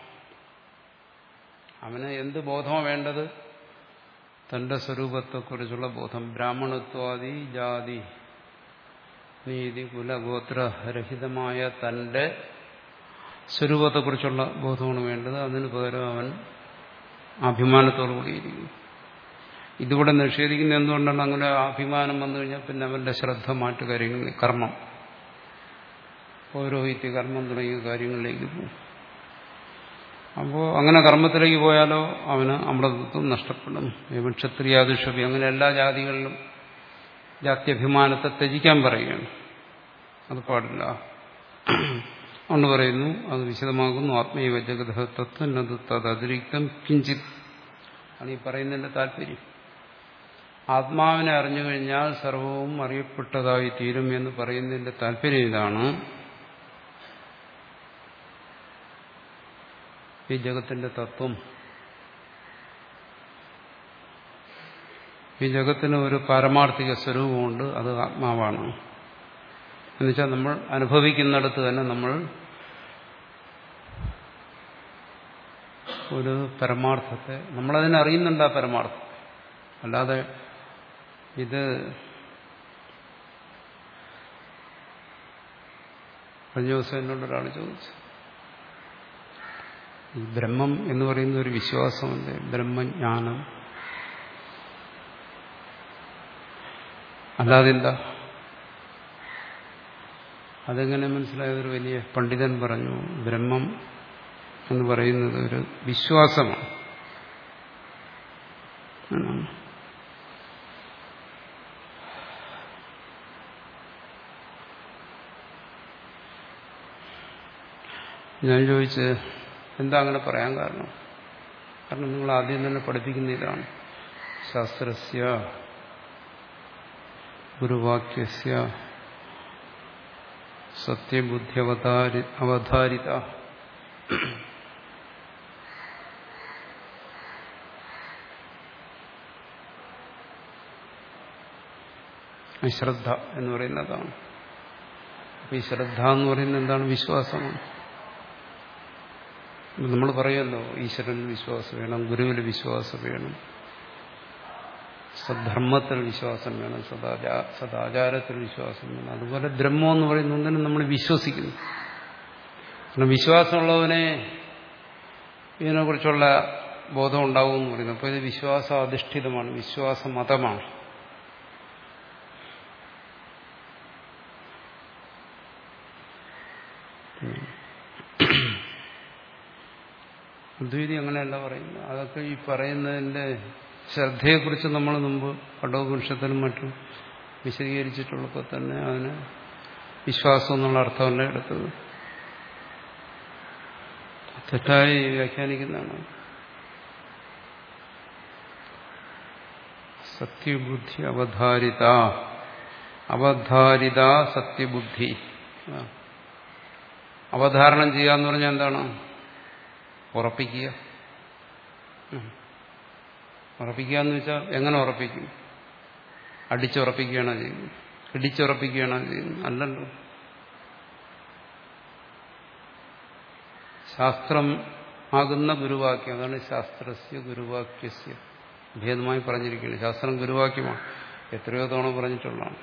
അവന് എന്ത് ബോധമാണ് വേണ്ടത് തന്റെ സ്വരൂപത്തെക്കുറിച്ചുള്ള ബോധം ബ്രാഹ്മണത്വാദി ജാതി നീതി കുലഗോത്രരഹിതമായ തന്റെ സ്വരൂപത്തെക്കുറിച്ചുള്ള ബോധമാണ് വേണ്ടത് അതിന് പകരം അവൻ അഭിമാനത്തോടു കൂടിയിരിക്കുന്നു ഇതിവിടെ നിഷേധിക്കുന്ന എന്തുകൊണ്ടാണ് അങ്ങനെ അഭിമാനം വന്നു കഴിഞ്ഞാൽ പിന്നെ അവന്റെ ശ്രദ്ധ മാറ്റു കാര്യങ്ങളിൽ കർമ്മം പൗരോഹിത്യ കർമ്മം തുടങ്ങിയ കാര്യങ്ങളിലേക്ക് പോകും അപ്പോൾ അങ്ങനെ കർമ്മത്തിലേക്ക് പോയാലോ അവന് അമൃതത്വം നഷ്ടപ്പെടും ഏവൻ ക്ഷത്രിയാദിഷഭി അങ്ങനെ എല്ലാ ജാതികളിലും ജാത്യഭിമാനത്തെ ത്യജിക്കാൻ പറയുകയാണ് അത് പാടില്ല അതുകൊണ്ട് പറയുന്നു അത് വിശദമാകുന്നു ആത്മീയ ജഗതത്വം അത് തദതിരിക്തം കിഞ്ചിത് ആണ് ഈ പറയുന്നതിന്റെ താല്പര്യം ആത്മാവിനെ അറിഞ്ഞു കഴിഞ്ഞാൽ സർവവും അറിയപ്പെട്ടതായി തീരും എന്ന് പറയുന്നതിന്റെ താല്പര്യം ഇതാണ് ഈ ജഗത്തിന്റെ തത്വം ഈ ജഗത്തിന് ഒരു പാരമാർത്ഥിക സ്വരൂപമുണ്ട് അത് ആത്മാവാണ് എന്നുവെച്ചാൽ നമ്മൾ അനുഭവിക്കുന്നിടത്ത് തന്നെ നമ്മൾ ഒരു പരമാർത്ഥത്തെ നമ്മളതിനെ അറിയുന്നുണ്ട് ആ പരമാർത്ഥം അല്ലാതെ ഇത് കഴിഞ്ഞ ദിവസം എന്നോട് ഒരാൾ ചോദിച്ചു ഈ ബ്രഹ്മം എന്ന് പറയുന്ന ഒരു വിശ്വാസമുണ്ട് ബ്രഹ്മജ്ഞാനം അല്ലാതെ എന്താ അതെങ്ങനെ മനസ്സിലായതൊരു വലിയ പണ്ഡിതൻ പറഞ്ഞു ബ്രഹ്മം എന്ന് പറയുന്നത് ഒരു വിശ്വാസമാണ് ഞാൻ ചോദിച്ച് എന്താ അങ്ങനെ പറയാൻ കാരണം കാരണം നിങ്ങൾ ആദ്യം തന്നെ പഠിപ്പിക്കുന്ന ഇതാണ് ശാസ്ത്രസ്യ ഗുരുവാക്യസ്യ സത്യബുദ്ധി അവതാരി അവതാരിത ശ്രദ്ധ എന്ന് പറയുന്നതാണ് അപ്പൊ ഈ ശ്രദ്ധ എന്ന് പറയുന്നത് എന്താണ് വിശ്വാസമാണ് നമ്മൾ പറയുമല്ലോ ഈശ്വരനിൽ വിശ്വാസം വേണം ഗുരുവിൽ വിശ്വാസം വേണം സദ്ധർമ്മത്തിൽ വിശ്വാസം വേണം സദാചാ സദാചാരത്തിൽ വിശ്വാസം വേണം അതുപോലെ ബ്രഹ്മം എന്ന് പറയുന്ന ഒന്നിനും നമ്മൾ വിശ്വസിക്കുന്നു കാരണം വിശ്വാസമുള്ളവനെ ഇതിനെക്കുറിച്ചുള്ള ബോധം ഉണ്ടാവും എന്ന് പറയുന്നത് അപ്പോൾ ഇത് വിശ്വാസാധിഷ്ഠിതമാണ് വിശ്വാസ മതമാണ് അദ്വൈതി അങ്ങനെയല്ല പറയുന്നത് അതൊക്കെ ഈ പറയുന്നതിന്റെ ശ്രദ്ധയെക്കുറിച്ച് നമ്മൾ മുമ്പ് കടോപനിഷത്തിനും മറ്റും വിശദീകരിച്ചിട്ടുള്ളപ്പോൾ തന്നെ അതിന് വിശ്വാസം എന്നുള്ള അർത്ഥമല്ല എടുത്തത് തെറ്റായി വ്യാഖ്യാനിക്കുന്നതാണ് സത്യബുദ്ധി അവധാരിത അവധാരിത സത്യബുദ്ധി അവധാരണം ചെയ്യുക എന്ന് പറഞ്ഞാൽ എന്താണ് ഉറപ്പിക്കുക ഉറപ്പിക്കുക എന്ന് വെച്ചാൽ എങ്ങനെ ഉറപ്പിക്കും അടിച്ചുറപ്പിക്കുകയാണോ ചെയ്യുന്നത് ഇടിച്ചുറപ്പിക്കുകയാണോ ചെയ്യുന്നത് അല്ലല്ലോ ശാസ്ത്രം ആകുന്ന ഗുരുവാക്യം അതാണ് ശാസ്ത്രസ്യ ഗുരുവാക്യസ്യ ഭേദമായി പറഞ്ഞിരിക്കുകയാണ് ശാസ്ത്രം ഗുരുവാക്യമാണ് എത്രയോ തവണ പറഞ്ഞിട്ടുള്ളതാണ്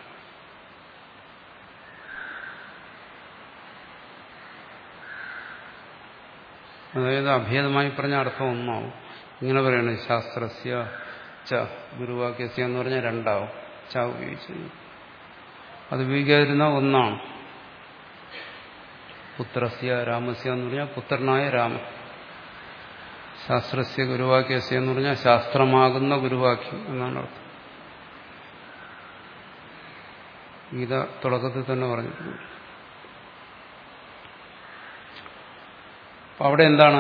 അതായത് അഭേദമായി പറഞ്ഞ അർത്ഥം ഒന്നാവും ഇങ്ങനെ പറയണ ശാസ്ത്രസ്യ ച ഗുരുവാക്യസ്യ എന്ന് പറഞ്ഞാൽ രണ്ടാവും ച ഉപയോഗിച്ചത് അത് ഉപയോഗിക്കാതിരുന്ന ഒന്നാണ് പുത്രസ്യ രാമസ്യ എന്ന് പറഞ്ഞാൽ പുത്രനായ രാമൻ ശാസ്ത്രസ്യ ഗുരുവാക്യസ്യ എന്ന് പറഞ്ഞാൽ ശാസ്ത്രമാകുന്ന ഗുരുവാക്യം എന്നാണ് അർത്ഥം ഗീത തുടക്കത്തിൽ തന്നെ പറഞ്ഞിട്ടുണ്ട് അവിടെ എന്താണ്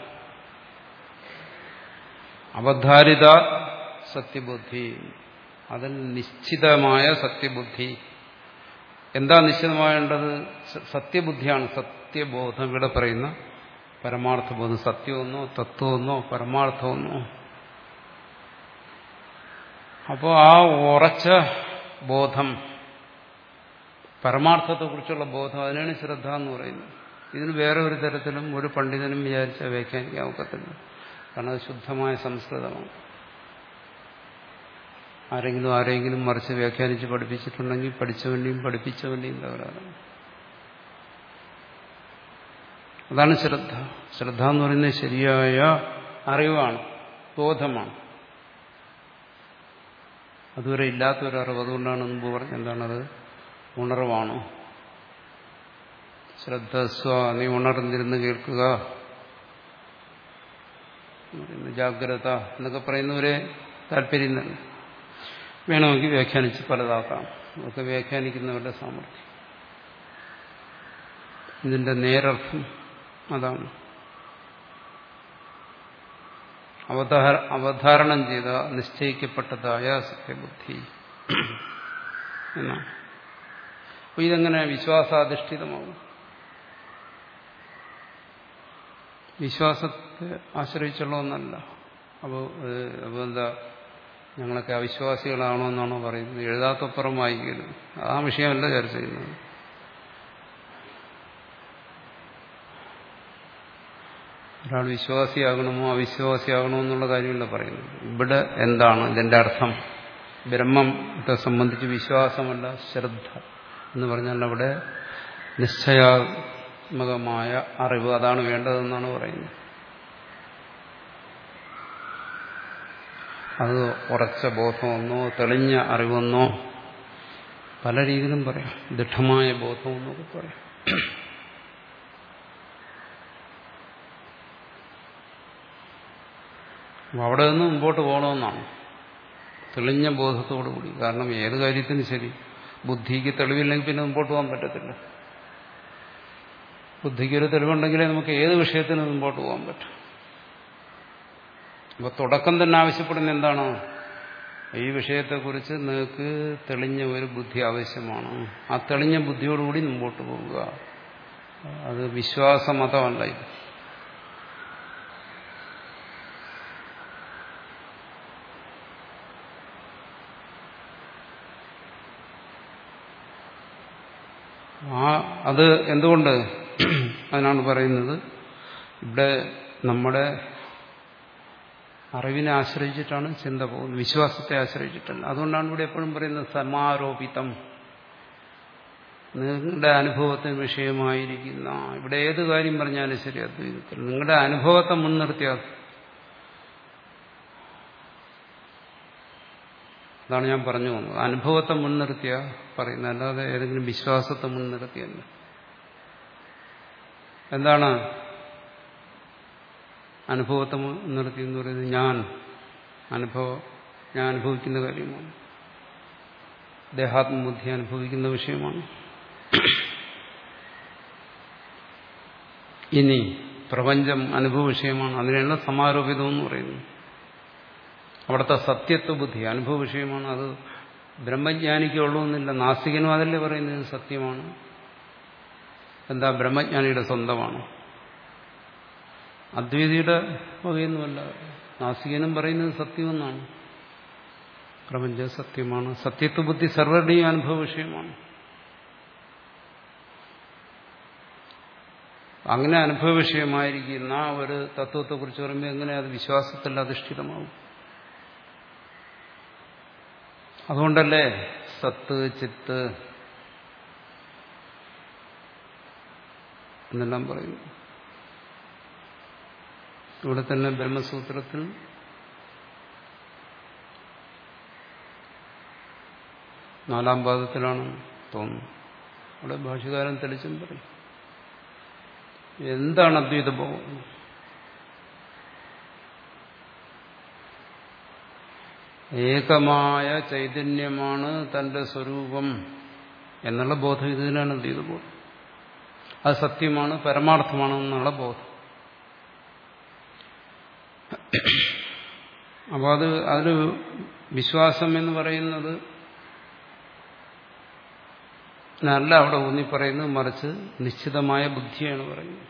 അവധാരിത സത്യബുദ്ധി അതിൽ നിശ്ചിതമായ സത്യബുദ്ധി എന്താ നിശ്ചിതമായേണ്ടത് സത്യബുദ്ധിയാണ് സത്യബോധം ഇവിടെ പറയുന്ന പരമാർത്ഥബോധം സത്യമെന്നോ തത്വമെന്നോ പരമാർത്ഥമെന്നോ അപ്പോൾ ആ ഉറച്ച ബോധം പരമാർത്ഥത്തെക്കുറിച്ചുള്ള ബോധം അതിനാണ് ശ്രദ്ധ എന്ന് പറയുന്നത് ഇതിന് വേറെ ഒരു തരത്തിലും ഒരു പണ്ഡിതനും വിചാരിച്ച വ്യാഖ്യാനിക്കാൻ ഒക്കത്തില്ല കാരണം അത് ശുദ്ധമായ സംസ്കൃതമാണ് ആരെങ്കിലും ആരെങ്കിലും മറിച്ച് വ്യാഖ്യാനിച്ച് പഠിപ്പിച്ചിട്ടുണ്ടെങ്കിൽ പഠിച്ചവന്റെയും പഠിപ്പിച്ചവന്റെയും തകരാറാണ് അതാണ് ശ്രദ്ധ ശ്രദ്ധ എന്ന് പറയുന്നത് ശരിയായ അറിവാണ് ബോധമാണ് അതുവരെ ഇല്ലാത്തൊരു അറിവ് അതുകൊണ്ടാണ് മുമ്പ് പറഞ്ഞത് എന്താണത് ഉണർവാണോ ശ്രദ്ധസ്വ നീ ഉണർന്നിരുന്ന് കേൾക്കുക ജാഗ്രത എന്നൊക്കെ പറയുന്നവരെ താല്പര്യം തന്നെ വേണമെങ്കിൽ വ്യാഖ്യാനിച്ച് പലതാക്കാം അതൊക്കെ വ്യാഖ്യാനിക്കുന്നവരുടെ സാമർഥ്യം ഇതിന്റെ നേരർത്ഥം അതാണ് അവതാര അവധാരണം ചെയ്ത നിശ്ചയിക്കപ്പെട്ടതായ സത്യബുദ്ധി എന്നാണ് അപ്പൊ ഇതെങ്ങനെ വിശ്വാസാധിഷ്ഠിതമാകും വിശ്വാസത്തെ ആശ്രയിച്ചുള്ള ഒന്നല്ല അപ്പോൾ അപ്പോൾ എന്താ ഞങ്ങളൊക്കെ അവിശ്വാസികളാണോ എന്നാണോ പറയുന്നത് എഴുതാത്തപ്പുറം വായിക്കരുത് ആ വിഷയമല്ല ചർച്ച ചെയ്യുന്നത് ഒരാൾ വിശ്വാസിയാകണമോ അവിശ്വാസിയാകണമോ എന്നുള്ള കാര്യമല്ല പറയുന്നത് ഇവിടെ എന്താണ് ഇതിന്റെ അർത്ഥം ബ്രഹ്മത്തെ സംബന്ധിച്ച് വിശ്വാസമല്ല ശ്രദ്ധ എന്ന് പറഞ്ഞാൽ അവിടെ നിശ്ചയാത്മകമായ അറിവ് അതാണ് വേണ്ടതെന്നാണ് പറയുന്നത് അത് ഉറച്ച ബോധമെന്നോ തെളിഞ്ഞ അറിവെന്നോ പല രീതിയിലും പറയാം ദൃഢമായ ബോധമെന്നൊക്കെ പറയാം അവിടെ നിന്ന് മുമ്പോട്ട് പോകണമെന്നാണ് തെളിഞ്ഞ ബോധത്തോടുകൂടി കാരണം ഏത് കാര്യത്തിനും ശരി ബുദ്ധിക്ക് തെളിവില്ലെങ്കിൽ പിന്നെ മുമ്പോട്ട് പോകാൻ പറ്റത്തില്ല ബുദ്ധിക്ക് ഒരു തെളിവുണ്ടെങ്കിലേ നമുക്ക് ഏത് വിഷയത്തിനും മുമ്പോട്ട് പോകാൻ പറ്റും അപ്പൊ തുടക്കം തന്നെ ആവശ്യപ്പെടുന്ന എന്താണ് ഈ വിഷയത്തെക്കുറിച്ച് നിങ്ങൾക്ക് തെളിഞ്ഞ ഒരു ബുദ്ധി ആവശ്യമാണ് ആ തെളിഞ്ഞ ബുദ്ധിയോടുകൂടി മുമ്പോട്ട് പോവുക അത് വിശ്വാസമതമല്ല ഇത് ആ അത് എന്തുകൊണ്ട് അതിനാണ് പറയുന്നത് ഇവിടെ നമ്മുടെ അറിവിനെ ആശ്രയിച്ചിട്ടാണ് ചിന്ത പോകുന്നത് വിശ്വാസത്തെ ആശ്രയിച്ചിട്ടല്ല അതുകൊണ്ടാണ് ഇവിടെ എപ്പോഴും പറയുന്നത് സമാരോപിതം നിങ്ങളുടെ അനുഭവത്തിന് വിഷയമായിരിക്കുന്ന ഇവിടെ ഏത് കാര്യം പറഞ്ഞാലും ശരി അദ്വൈതത്തിൽ നിങ്ങളുടെ അനുഭവത്തെ മുൻനിർത്തിയാൽ അതാണ് ഞാൻ പറഞ്ഞു വന്നത് അനുഭവത്തെ മുൻനിർത്തിയ പറയുന്നത് അല്ലാതെ ഏതെങ്കിലും വിശ്വാസത്തെ മുൻനിർത്തിയല്ല എന്താണ് അനുഭവത്തെ മുൻനിർത്തി എന്ന് പറയുന്നത് ഞാൻ അനുഭവം ഞാൻ അനുഭവിക്കുന്ന കാര്യമാണ് ദേഹാത്മബുദ്ധി അനുഭവിക്കുന്ന വിഷയമാണ് ഇനി പ്രപഞ്ചം അനുഭവ വിഷയമാണ് അതിനെയാണ് സമാരോപിതം എന്ന് പറയുന്നത് അവിടുത്തെ സത്യത്വ ബുദ്ധി അനുഭവ വിഷയമാണ് അത് ബ്രഹ്മജ്ഞാനിക്കുള്ളൂ എന്നില്ല നാസ്തികനും അതല്ലേ പറയുന്നത് സത്യമാണ് എന്താ ബ്രഹ്മജ്ഞാനിയുടെ സ്വന്തമാണ് അദ്വൈതിയുടെ വകയൊന്നുമല്ല നാസ്തികനും പറയുന്നത് സത്യമെന്നാണ് പ്രപഞ്ചം സത്യമാണ് സത്യത്വ ബുദ്ധി സർവരുടെയും അനുഭവ വിഷയമാണ് അങ്ങനെ അനുഭവ വിഷയമായിരിക്കുന്ന ഒരു തത്വത്തെക്കുറിച്ച് പറയുമ്പോൾ എങ്ങനെ അത് വിശ്വാസത്തിൽ അധിഷ്ഠിതമാവും അതുകൊണ്ടല്ലേ സത്ത് ചിത്ത് എന്നെല്ലാം പറയുന്നു ഇവിടെ തന്നെ ബ്രഹ്മസൂത്രത്തിൽ നാലാം പാദത്തിലാണ് തോന്നുന്നു അവിടെ ഭാഷകാരൻ തെളിച്ചും പറയും എന്താണ് അദ്വൈതഭാവം ഏകമായ ചൈതന്യമാണ് തന്റെ സ്വരൂപം എന്നുള്ള ബോധം ഇതിനാണ് അദ്വൈതബോധം അത് സത്യമാണ് പരമാർത്ഥമാണ് എന്നുള്ള ബോധം അപ്പോൾ അത് അതിൽ വിശ്വാസം എന്ന് പറയുന്നത് അല്ല അവിടെ ഊന്നി പറയുന്നത് മറിച്ച് നിശ്ചിതമായ ബുദ്ധിയാണ് പറയുന്നത്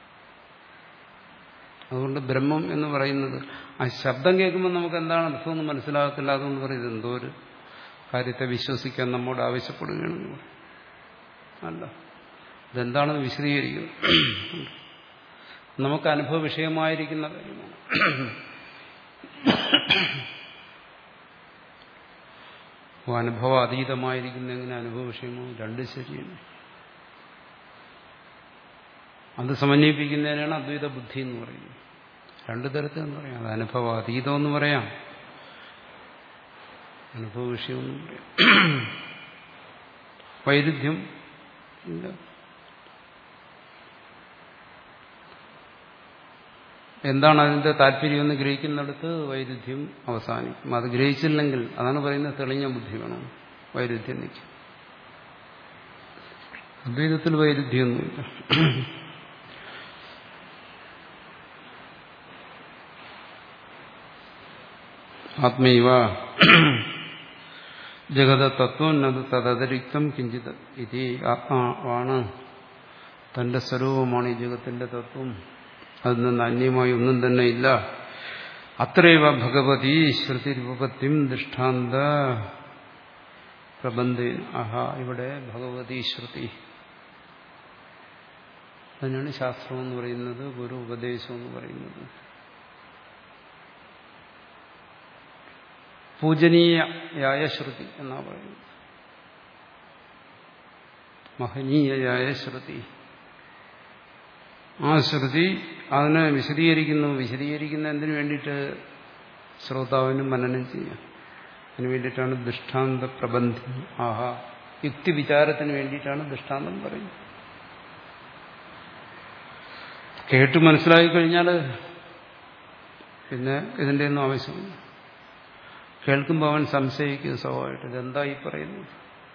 അതുകൊണ്ട് ബ്രഹ്മം എന്ന് പറയുന്നത് ആ ശബ്ദം കേൾക്കുമ്പോൾ നമുക്ക് എന്താണ് അർത്ഥമെന്ന് മനസ്സിലാകത്തില്ല അതുകൊണ്ട് പറയുന്നത് എന്തോ ഒരു കാര്യത്തെ വിശ്വസിക്കാൻ നമ്മോട് ആവശ്യപ്പെടുകയാണെന്ന് പറയും അല്ല ഇതെന്താണെന്ന് വിശദീകരിക്കുന്നു നമുക്ക് അനുഭവ വിഷയമായിരിക്കുന്ന കാര്യമാണ് അപ്പോൾ അനുഭവ അതീതമായിരിക്കുന്ന എങ്ങനെ അനുഭവ വിഷയമോ രണ്ടും ശരിയാണ് അത് സമന്വയിപ്പിക്കുന്നതിനാണ് അദ്വൈത ബുദ്ധി എന്ന് പറയുന്നത് രണ്ടു തരത്തിലെന്ന് പറയാം അത് അനുഭവ അതീതം എന്ന് പറയാം അനുഭവ വിഷയമെന്നും പറയാം വൈരുദ്ധ്യം ഇല്ല എന്താണ് അതിന്റെ താല്പര്യമെന്ന് ഗ്രഹിക്കുന്നിടത്ത് വൈരുദ്ധ്യം അവസാനിക്കും അത് ഗ്രഹിച്ചില്ലെങ്കിൽ അതാണ് പറയുന്നത് തെളിഞ്ഞ ബുദ്ധി വേണം വൈരുദ്ധ്യം നിൽക്കും അദ്വൈതത്തിൽ വൈരുദ്ധ്യമൊന്നുമില്ല ആത്മൈവ ജഗത തത്വം അത് തദതിരിക്തം കിഞ്ചിത് ഇതി ആത്മാവാണ് തന്റെ സ്വരൂപമാണ് ഈ ജഗത്തിന്റെ തത്വം അതിൽ നിന്ന് അന്യമായി ഒന്നും തന്നെ ഇല്ല അത്രയവ ഭഗവതി ശ്രുതിരുപത്തിയും ദൃഷ്ടാന്ത പ്രബന്ധ അഹ ഇവിടെ ഭഗവതി ശ്രുതി അതിനാണ് ശാസ്ത്രം എന്ന് പറയുന്നത് ഗുരു ഉപദേശം എന്ന് പറയുന്നത് പൂജനീയയായ ശ്രുതി എന്നാ പറയുന്നത് മഹനീയയായ ശ്രുതി ആ ശ്രുതി അതിനെ വിശദീകരിക്കുന്നു വിശദീകരിക്കുന്ന എന്തിനു വേണ്ടിയിട്ട് ശ്രോതാവിന് മനനം ചെയ്യാം അതിനു വേണ്ടിയിട്ടാണ് ദൃഷ്ടാന്ത പ്രബന്ധം ആഹാ യുക്തി വിചാരത്തിന് വേണ്ടിയിട്ടാണ് ദൃഷ്ടാന്തം പറയുന്നത് കേട്ട് മനസ്സിലാക്കി കഴിഞ്ഞാൽ പിന്നെ ഇതിൻ്റെ ഒന്നും ആവശ്യമില്ല കേൾക്കുമ്പോൾ അവൻ സംശയിക്കും സ്വഭാവമായിട്ട് ഇതെന്താ ഈ പറയുന്നത്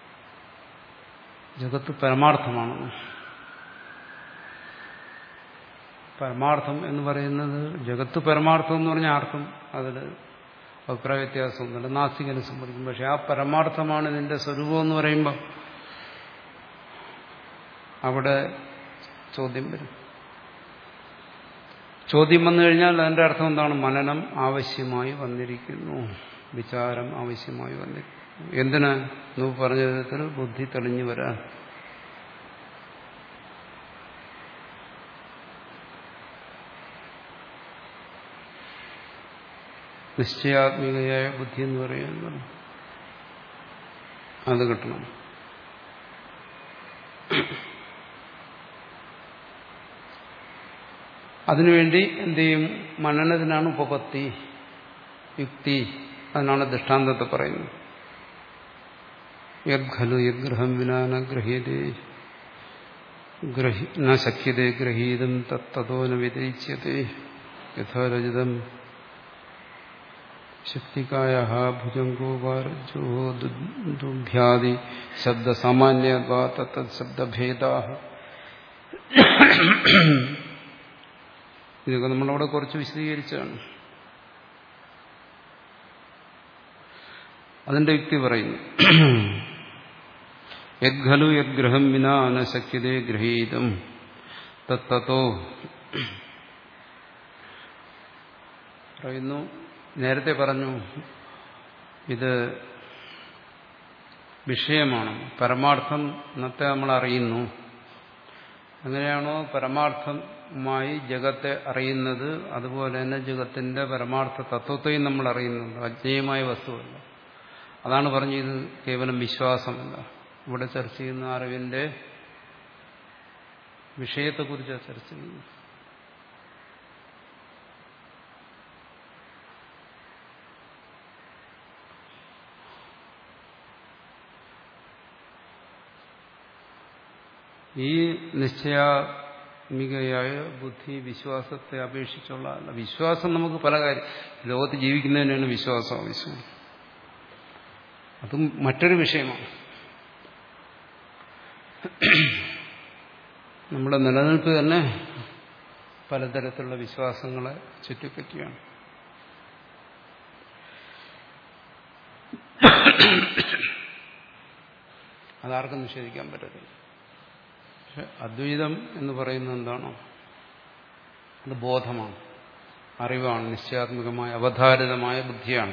ജഗത്ത് പരമാർത്ഥമാണെന്ന് പരമാർത്ഥം എന്ന് പറയുന്നത് ജഗത്ത് പരമാർത്ഥം എന്ന് പറഞ്ഞ അർത്ഥം അതിൽ അഭിപ്രായ വ്യത്യാസമൊന്നുമില്ല നാസ്തികനെ സംബന്ധിക്കും പക്ഷെ ആ പരമാർത്ഥമാണ് ഇതിന്റെ സ്വരൂപം എന്ന് പറയുമ്പോൾ അവിടെ ചോദ്യം വരും ചോദ്യം വന്നു കഴിഞ്ഞാൽ അതിന്റെ അർത്ഥം എന്താണ് മനനം ആവശ്യമായി വന്നിരിക്കുന്നു വിചാരം ആവശ്യമായി വന്നിരിക്കുന്നു എന്തിനാ എന്ന് പറഞ്ഞ വിധത്തിൽ ബുദ്ധി തെളിഞ്ഞു വരാൻ നിശ്ചയാത്മികയായ ബുദ്ധി എന്ന് പറയുന്നത് അത് കിട്ടണം അതിനുവേണ്ടി എന്ത് ചെയ്യും മനനത്തിനാണ് ഉപപത്തി യുക്തി അതിനാണ് ദൃഷ്ടാന്തത്തെ പറയുന്നത് യദ്ഖലു യദ്ഗ്രഹം വിനാന ഗ്രഹീതേ ന ശക്യതേ ഗ്രഹീതം തത്തതോ ന വ്യതിരിച്യത്തെ യഥാരജിതം ശക്തികായ ഭുജംഗോ വാരജോ ദുഭ്യാദി ശബ്ദസാമാന്യ തത്തത് ശബ്ദഭേദാ ഇതൊക്കെ നമ്മളവിടെ കുറച്ച് വിശദീകരിച്ചാണ് അതിന്റെ യുക്തി പറയുന്നു യദ്ഖലു യദ്ഗ്രഹം വിനാ അനശക്യതേ ഗ്രഹീതം തത്തോ പറയുന്നു നേരത്തെ പറഞ്ഞു ഇത് വിഷയമാണ് പരമാർത്ഥം ഇന്നത്തെ നമ്മൾ അറിയുന്നു അങ്ങനെയാണോ പരമാർത്ഥമായി ജഗത്തെ അറിയുന്നത് അതുപോലെ തന്നെ ജഗത്തിന്റെ പരമാർത്ഥ തത്വത്തെയും നമ്മൾ അറിയുന്നുണ്ട് അജ്ഞേയമായ വസ്തുവല്ല അതാണ് പറഞ്ഞു ഇത് കേവലം വിശ്വാസമല്ല ഇവിടെ ചർച്ച ചെയ്യുന്ന അറിവിന്റെ വിഷയത്തെക്കുറിച്ചാണ് ചർച്ച ചെയ്യുന്നത് ഈ നിശ്ചയാത്മികയായ ബുദ്ധി വിശ്വാസത്തെ അപേക്ഷിച്ചുള്ള അല്ല വിശ്വാസം നമുക്ക് പല കാര്യം ലോകത്ത് ജീവിക്കുന്നതിനാണ് വിശ്വാസം ആവശ്യം അതും മറ്റൊരു വിഷയമാണ് നമ്മുടെ നിലനിൽപ്പ് തന്നെ പലതരത്തിലുള്ള വിശ്വാസങ്ങളെ ചുറ്റിപ്പറ്റിയാണ് അതാർക്കും നിഷേധിക്കാൻ പറ്റത്തില്ല പക്ഷെ അദ്വൈതം എന്ന് പറയുന്നത് എന്താണോ അത് ബോധമാണ് അറിവാണ് നിശ്ചയാത്മകമായ അവധാരിതമായ ബുദ്ധിയാണ്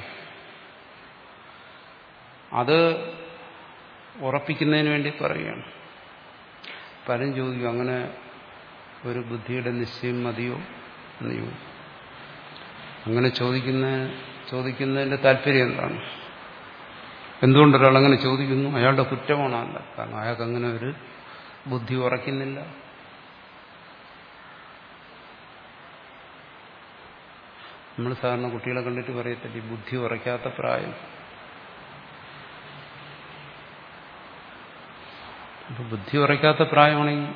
അത് ഉറപ്പിക്കുന്നതിന് വേണ്ടി പറയുകയാണ് പലരും ചോദിക്കും അങ്ങനെ ഒരു ബുദ്ധിയുടെ നിശ്ചയം മതിയോ എന്ന് ചോദിക്കും അങ്ങനെ ചോദിക്കുന്ന ചോദിക്കുന്നതിന്റെ താല്പര്യം എന്താണ് എന്തുകൊണ്ട് ഒരാൾ അങ്ങനെ ചോദിക്കുന്നു അയാളുടെ കുറ്റമാണോ അല്ല കാരണം അയാൾക്ക് അങ്ങനെ ഒരു ബുദ്ധി ഉറയ്ക്കുന്നില്ല നമ്മൾ സാധാരണ കുട്ടികളെ കണ്ടിട്ട് പറയത്തില്ല ഈ ബുദ്ധി ഉറയ്ക്കാത്ത പ്രായം അപ്പൊ ബുദ്ധി ഉറയ്ക്കാത്ത പ്രായമാണെങ്കിൽ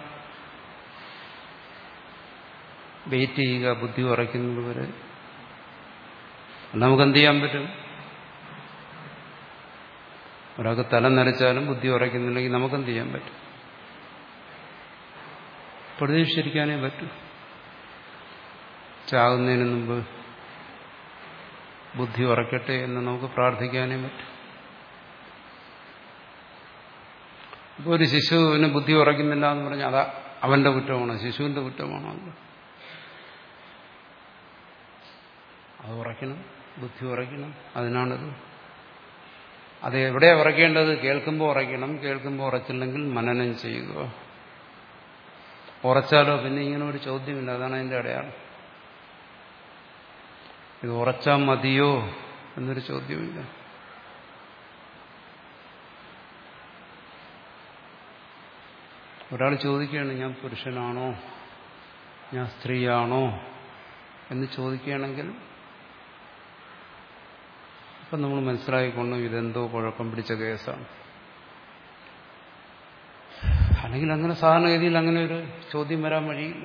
വെയിറ്റ് ചെയ്യുക ബുദ്ധി ഉറയ്ക്കുന്നത് വരെ നമുക്ക് എന്ത് ചെയ്യാൻ പറ്റും ഒരാൾക്ക് തല നരച്ചാലും ബുദ്ധി ഉറയ്ക്കുന്നുണ്ടെങ്കിൽ നമുക്കെന്ത് ചെയ്യാൻ പറ്റും പ്രതീക്ഷിച്ചിരിക്കാനേ പറ്റൂ ചാകുന്നതിന് മുമ്പ് ബുദ്ധി ഉറയ്ക്കട്ടെ എന്ന് നമുക്ക് പ്രാർത്ഥിക്കാനേ പറ്റും ഇപ്പോൾ ഒരു ശിശുവിന് ബുദ്ധി ഉറയ്ക്കുന്നില്ല എന്ന് പറഞ്ഞാൽ അതാ അവന്റെ കുറ്റമാണോ ശിശുവിന്റെ കുറ്റമാണോ അല്ല അത് ഉറയ്ക്കണം ബുദ്ധി ഉറയ്ക്കണം അതിനാണത് അത് എവിടെ ഉറയ്ക്കേണ്ടത് കേൾക്കുമ്പോൾ ഉറയ്ക്കണം കേൾക്കുമ്പോൾ ഉറച്ചില്ലെങ്കിൽ മനനം ചെയ്യുക ഉറച്ചാലോ പിന്നെ ഇങ്ങനെ ഒരു ചോദ്യമില്ല അതാണ് അതിന്റെ അടയാളം ഇത് ഉറച്ചാൽ മതിയോ എന്നൊരു ചോദ്യമില്ല ഒരാൾ ചോദിക്കുകയാണ് ഞാൻ പുരുഷനാണോ ഞാൻ സ്ത്രീയാണോ എന്ന് ചോദിക്കുകയാണെങ്കിൽ അപ്പം നമ്മൾ മനസ്സിലാക്കിക്കൊണ്ടു ഇതെന്തോ കുഴപ്പം പിടിച്ച കേസാണ് അല്ലെങ്കിൽ അങ്ങനെ സാധാരണഗതിയിൽ അങ്ങനെ ഒരു ചോദ്യം വരാൻ വഴിയില്ല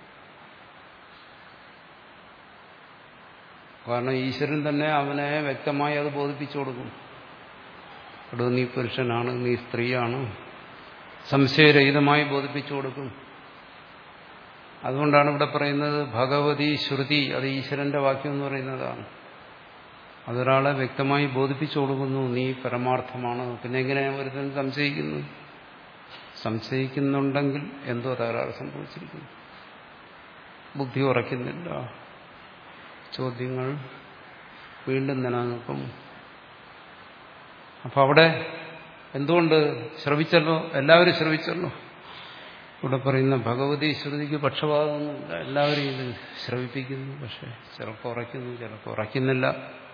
കാരണം ഈശ്വരൻ തന്നെ അവനെ വ്യക്തമായി അത് ബോധിപ്പിച്ചു കൊടുക്കും എടോ നീ പുരുഷനാണ് നീ സ്ത്രീയാണ് സംശയരഹിതമായി ബോധിപ്പിച്ചു കൊടുക്കും അതുകൊണ്ടാണ് ഇവിടെ പറയുന്നത് ഭഗവതി ശ്രുതി അത് ഈശ്വരന്റെ വാക്യം എന്ന് പറയുന്നതാണ് അതൊരാളെ വ്യക്തമായി ബോധിപ്പിച്ചു കൊടുക്കുന്നു നീ പരമാർത്ഥമാണ് പിന്നെ എങ്ങനെയാണ് ഒരുത്തൻ സംശയിക്കുന്നു സംശയിക്കുന്നുണ്ടെങ്കിൽ എന്തോ തകരാറ് സംഭവിച്ചിരിക്കുന്നു ബുദ്ധി ഉറയ്ക്കുന്നില്ല ചോദ്യങ്ങൾ വീണ്ടും നിലനിൽക്കും അപ്പൊ അവിടെ എന്തുകൊണ്ട് ശ്രവിച്ചല്ലോ എല്ലാവരും ശ്രവിച്ചല്ലോ ഇവിടെ പറയുന്ന ഭഗവതി ശ്രുതിക്ക് പക്ഷപാതമൊന്നുമില്ല എല്ലാവരും ഇത് ശ്രവിപ്പിക്കുന്നു പക്ഷെ ചിലപ്പോൾ ഉറയ്ക്കുന്നു ചിലപ്പോൾ ഉറയ്ക്കുന്നില്ല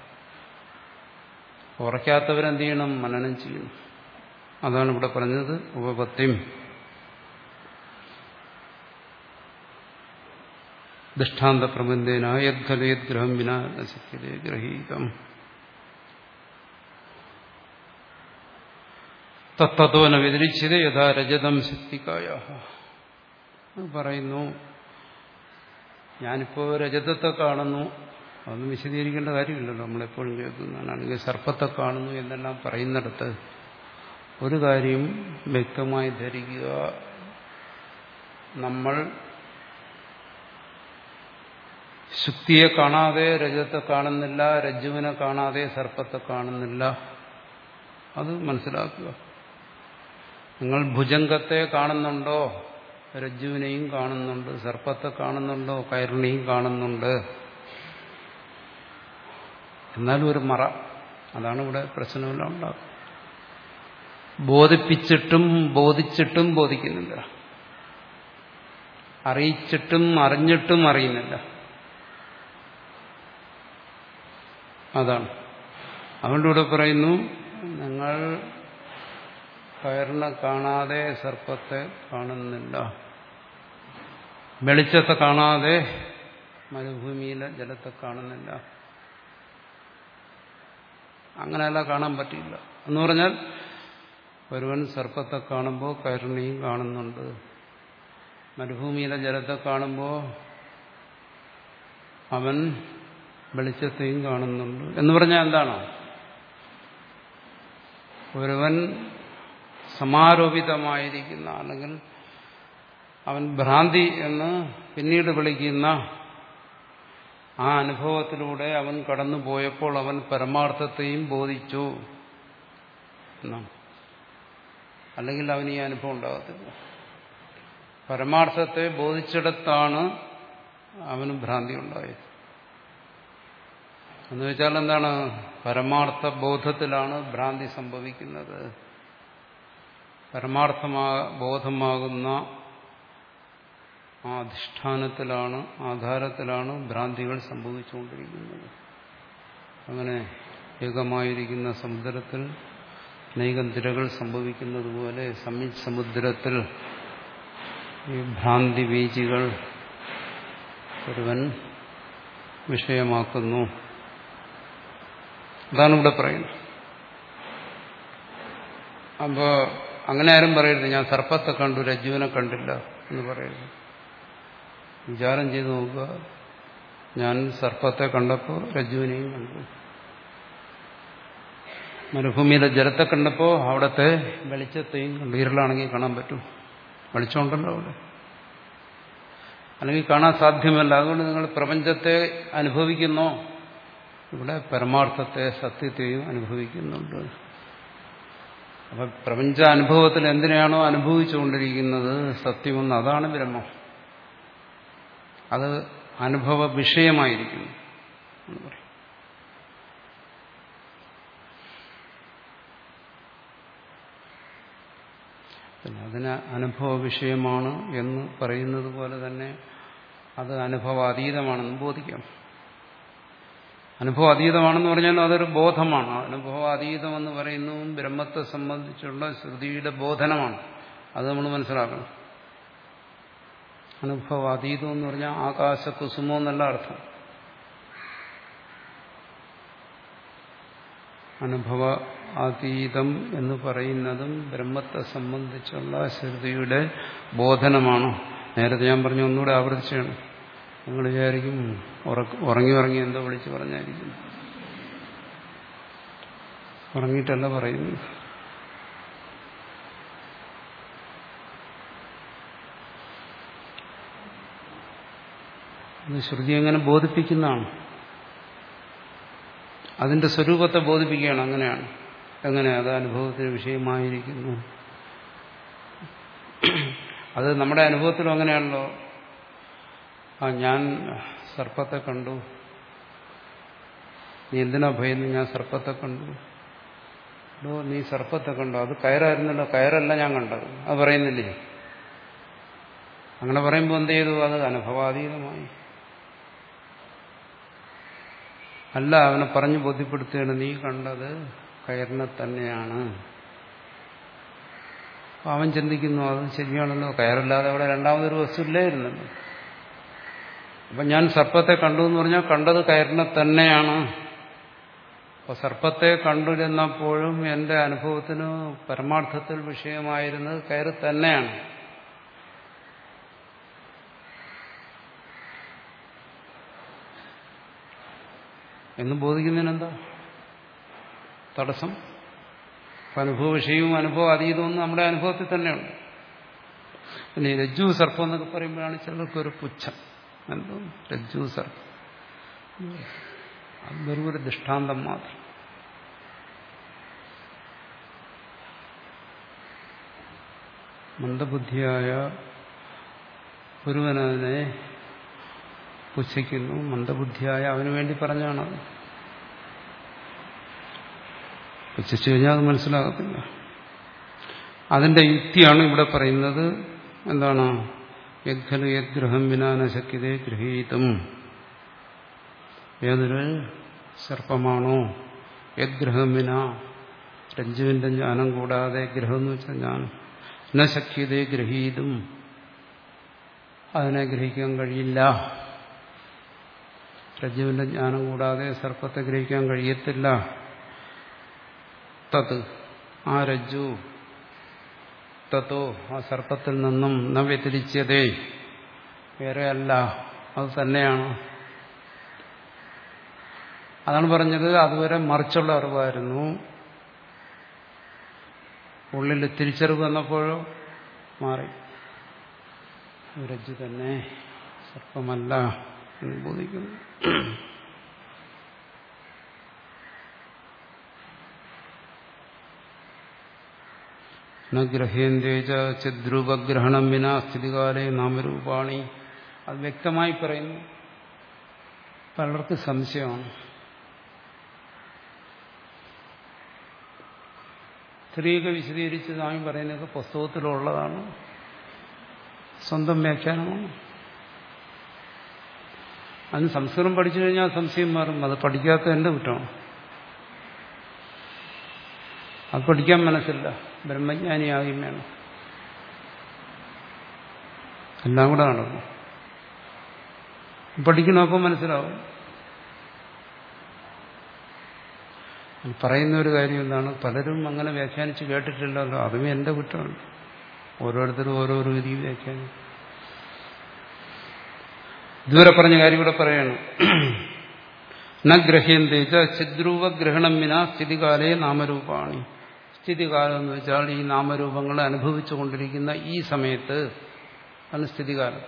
ഉറയ്ക്കാത്തവരെന്ത് ചെയ്യണം മനനം ചെയ്യണം അതാണ് ഇവിടെ പറഞ്ഞത് ഉപപത്യം ദൃഷ്ടാന്ത പ്രബന്ധേന യദ്ഖലേദ്ഗ്രഹം വിനാ നശിക്കലേ ഗ്രഹീതം തത്തതോന വ്യതിരിച്ചത് യഥാ രജതം ശക്തിക്കായ പറയുന്നു ഞാനിപ്പോ രജതത്തെ കാണുന്നു അതൊന്നും വിശദീകരിക്കേണ്ട കാര്യമില്ലല്ലോ നമ്മളെപ്പോഴും കേൾക്കുന്നതാണെങ്കിൽ സർപ്പത്തെ കാണുന്നു എന്നെല്ലാം പറയുന്നിടത്ത് ഒരു കാര്യം വ്യക്തമായി ധരിക്കുക നമ്മൾ ശുക്തിയെ കാണാതെ രജത്തെ കാണുന്നില്ല രജ്ജുവിനെ കാണാതെ സർപ്പത്തെ കാണുന്നില്ല അത് മനസ്സിലാക്കുക നിങ്ങൾ ഭുജംഗത്തെ കാണുന്നുണ്ടോ രജ്ജുവിനെയും കാണുന്നുണ്ട് സർപ്പത്തെ കാണുന്നുണ്ടോ കയറിനെയും കാണുന്നുണ്ട് എന്നാലും ഒരു മറ അതാണ് ഇവിടെ പ്രശ്നമെല്ലാം ഉണ്ടാകുന്നത് ബോധിപ്പിച്ചിട്ടും ബോധിച്ചിട്ടും ബോധിക്കുന്നില്ല അറിയിച്ചിട്ടും അറിഞ്ഞിട്ടും അറിയുന്നില്ല അതാണ് അതുകൊണ്ട് ഇവിടെ പറയുന്നു നിങ്ങൾ കയറിനെ കാണാതെ സർപ്പത്തെ കാണുന്നില്ല വെളിച്ചത്തെ കാണാതെ മരുഭൂമിയിലെ ജലത്തെ കാണുന്നില്ല അങ്ങനെയല്ല കാണാൻ പറ്റില്ല എന്ന് പറഞ്ഞാൽ ഒരുവൻ സർപ്പത്തെ കാണുമ്പോൾ കയറിനെയും കാണുന്നുണ്ട് മരുഭൂമിയിലെ ജലത്തെ കാണുമ്പോൾ അവൻ വെളിച്ചത്തെയും കാണുന്നുണ്ട് എന്ന് പറഞ്ഞാൽ എന്താണ് ഒരുവൻ സമാരോപിതമായിരിക്കുന്ന അല്ലെങ്കിൽ അവൻ ഭ്രാന്തി എന്ന് പിന്നീട് വിളിക്കുന്ന ആ അനുഭവത്തിലൂടെ അവൻ കടന്നു പോയപ്പോൾ അവൻ പരമാർത്ഥത്തെയും ബോധിച്ചു എന്നാണ് അല്ലെങ്കിൽ അവന് ഈ അനുഭവം ഉണ്ടാകത്തില്ല പരമാർത്ഥത്തെ ബോധിച്ചിടത്താണ് അവന് ഭ്രാന്തി ഉണ്ടായത് എന്ന് വെച്ചാൽ എന്താണ് പരമാർത്ഥ ബോധത്തിലാണ് ഭ്രാന്തി സംഭവിക്കുന്നത് പരമാർത്ഥമാ ബോധമാകുന്ന ആ അധിഷ്ഠാനത്തിലാണ് ആധാരത്തിലാണ് ഭ്രാന്തികൾ സംഭവിച്ചുകൊണ്ടിരിക്കുന്നത് അങ്ങനെ ഏകമായിരിക്കുന്ന സമുദ്രത്തിൽ അനേകം തിരകൾ സംഭവിക്കുന്നത് പോലെ സംയുക്ത സമുദ്രത്തിൽ ഈ ഭ്രാന്തി ബീജികൾ ഒരുവൻ വിഷയമാക്കുന്നു അതാണ് ഇവിടെ പറയുന്നത് അപ്പോ അങ്ങനെ ആരും പറയരുത് ഞാൻ സർപ്പത്തെ കണ്ടു രജ്ജുവിനെ കണ്ടില്ല എന്ന് പറയരുത് വിചാരം ചെയ്ത് നോക്കുക ഞാൻ സർപ്പത്തെ കണ്ടപ്പോൾ രജ്ജുവിനെയും കണ്ടു മരുഭൂമിയിലെ ജലത്തെ കണ്ടപ്പോൾ അവിടത്തെ വെളിച്ചത്തെയും കണ്ടു ഇരുളാണെങ്കിൽ കാണാൻ പറ്റും വെളിച്ചമുണ്ടല്ലോ അവിടെ അല്ലെങ്കിൽ കാണാൻ സാധ്യമല്ല അതുകൊണ്ട് നിങ്ങൾ പ്രപഞ്ചത്തെ അനുഭവിക്കുന്നോ ഇവിടെ പരമാർത്ഥത്തെ സത്യത്തെയും അനുഭവിക്കുന്നുണ്ട് അപ്പൊ പ്രപഞ്ച അനുഭവത്തിൽ എന്തിനാണോ അനുഭവിച്ചുകൊണ്ടിരിക്കുന്നത് സത്യമെന്ന് അതാണ് ബ്രഹ്മം അത് അനുഭവ വിഷയമായിരിക്കുന്നു എന്ന് പറയും പിന്നെ അതിന് അനുഭവ വിഷയമാണ് എന്ന് പറയുന്നത് പോലെ തന്നെ അത് അനുഭവാതീതമാണെന്ന് ബോധിക്കാം അനുഭവ അതീതമാണെന്ന് പറഞ്ഞാൽ അതൊരു ബോധമാണ് അനുഭവ അതീതമെന്ന് പറയുന്നതും ബ്രഹ്മത്തെ സംബന്ധിച്ചുള്ള ശ്രുതിയുടെ ബോധനമാണ് അത് നമ്മൾ മനസ്സിലാക്കണം അനുഭവ അതീതം എന്ന് പറഞ്ഞാൽ ആകാശ കുസുമോ എന്നല്ല അർത്ഥം അനുഭവ അതീതം എന്ന് പറയുന്നതും ബ്രഹ്മത്തെ സംബന്ധിച്ചുള്ള ശ്രുതിയുടെ ബോധനമാണ് നേരത്തെ ഞാൻ പറഞ്ഞു ഒന്നുകൂടെ ആവർത്തിച്ചാണ് നിങ്ങൾ വിചാരിക്കും ഉറങ്ങി ഉറങ്ങി എന്തോ വിളിച്ച് പറഞ്ഞായിരിക്കും ഉറങ്ങിയിട്ടല്ല പറയുന്നു ശ്രുതി എങ്ങനെ ബോധിപ്പിക്കുന്നതാണ് അതിന്റെ സ്വരൂപത്തെ ബോധിപ്പിക്കുകയാണ് അങ്ങനെയാണ് എങ്ങനെ അത് അനുഭവത്തിന് വിഷയമായിരിക്കുന്നു അത് നമ്മുടെ അനുഭവത്തിലും അങ്ങനെയാണല്ലോ ആ ഞാൻ സർപ്പത്തെ കണ്ടു നീ എന്തിനാ ഭയന്ന് ഞാൻ സർപ്പത്തെ കണ്ടു ഡോ നീ സർപ്പത്തെ കണ്ടു അത് കയറായിരുന്നല്ലോ കയറല്ല ഞാൻ കണ്ടത് അത് പറയുന്നില്ലേ അങ്ങനെ പറയുമ്പോൾ എന്ത് ചെയ്തു അത് അനുഭവാതീതമായി അല്ല അവനെ പറഞ്ഞു ബോധ്യപ്പെടുത്തുകയാണ് നീ കണ്ടത് കയറിനെ തന്നെയാണ് അവൻ ചിന്തിക്കുന്നു അത് ശരിയാണല്ലോ കയറല്ലാതെ അവിടെ രണ്ടാമതൊരു വസ്തു ഇല്ലായിരുന്നല്ലോ അപ്പം ഞാൻ സർപ്പത്തെ കണ്ടു എന്ന് പറഞ്ഞാൽ കണ്ടത് കയറിനെ തന്നെയാണ് അപ്പൊ സർപ്പത്തെ കണ്ടിരുന്നപ്പോഴും എന്റെ അനുഭവത്തിന് പരമാർത്ഥത്തിൽ വിഷയമായിരുന്നത് കയറ് തന്നെയാണ് എന്ന് ബോധിക്കുന്നതിനെന്താ തടസ്സം അനുഭവ വിഷയവും അനുഭവ അതീതവും നമ്മുടെ അനുഭവത്തിൽ തന്നെയുണ്ട് പിന്നെ രജ്ജു സർപ്പം എന്നൊക്കെ പറയുമ്പോഴാണ് ചിലർക്കൊരു പുച്ഛം എന്തോ രജ്ജു സർപ്പം അത് വെറും ഒരു ദൃഷ്ടാന്തം മാത്രം മന്ദബുദ്ധിയായ ഒരുവനതിനെ പുച്ഛിക്കുന്നു മന്ദബുദ്ധിയായ അവന് വേണ്ടി പറഞ്ഞാണത് പുച്ഛിച്ചു കഴിഞ്ഞാൽ അത് മനസ്സിലാകത്തില്ല അതിന്റെ യുക്തിയാണ് ഇവിടെ പറയുന്നത് എന്താണ് യദ്ഖലു യദ്ഗ്രഹം വിനാന ശക്യതേ ഗൃഹീതും ഏതൊരു സർപ്പമാണോ യദ്ഗ്രഹം വിന രഞ്ജുവിന്റെ ജ്ഞാനം കൂടാതെ ഗ്രഹം എന്ന് വെച്ചാൽ ജ്ഞാനം ന ശക്യതേ ഗ്രഹീതും അതിനെ ഗ്രഹിക്കാൻ കഴിയില്ല രജ്ജുവിന്റെ ജ്ഞാനം കൂടാതെ സർപ്പത്തെ ഗ്രഹിക്കാൻ കഴിയത്തില്ല തത് ആ രജ്ജു തത്തോ ആ സർപ്പത്തിൽ നിന്നും ന വ്യതിരിച്ചതേ വേറെ അല്ല അത് തന്നെയാണ് അതാണ് പറഞ്ഞത് അതുവരെ മറിച്ചുള്ള അറിവായിരുന്നു ഉള്ളിൽ തിരിച്ചറിവ് വന്നപ്പോഴോ മാറി രജ്ജു തന്നെ സർപ്പമല്ല എന്ന് ബോധിക്കുന്നു ഗ്രഹേന്ദ്രേജ ചിദ്രൂപഗ്രഹണം വിനാ സ്ഥിതികാലേ നാമരൂപാണി അത് വ്യക്തമായി പറയുന്നു പലർക്ക് സംശയമാണ് സ്ത്രീയൊക്കെ വിശദീകരിച്ച് സ്വാമി പറയുന്നതൊക്കെ പുസ്തകത്തിലുള്ളതാണ് സ്വന്തം വ്യാഖ്യാനമാണ് അതിന് സംസ്കൃതം പഠിച്ചു കഴിഞ്ഞാൽ സംശയം മാറും അത് പഠിക്കാത്ത എന്റെ കുറ്റമാണ് അത് പഠിക്കാൻ മനസ്സില്ല ബ്രഹ്മജ്ഞാനിയാകും വേണം എല്ലാം കൂടെ നടക്കും പഠിക്കണമപ്പോൾ മനസ്സിലാവും പറയുന്ന ഒരു കാര്യം എന്താണ് പലരും അങ്ങനെ വ്യാഖ്യാനിച്ച് കേട്ടിട്ടില്ലല്ലോ അതും എന്റെ കുറ്റമാണ് ഓരോരുത്തരും ഓരോരോ രീതി വ്യാഖ്യാനിക്കും ഇതുവരെ പറഞ്ഞ കാര്യം ഇവിടെ പറയാണ് ന ഗ്രഹ്യന്തേച്ച ചിദ്രൂപഗ്രഹണം വിന സ്ഥിതികാലേ നാമരൂപാണി സ്ഥിതികാലം എന്ന് വെച്ചാൽ ഈ നാമരൂപങ്ങളെ അനുഭവിച്ചുകൊണ്ടിരിക്കുന്ന ഈ സമയത്ത് ആണ് സ്ഥിതികാലം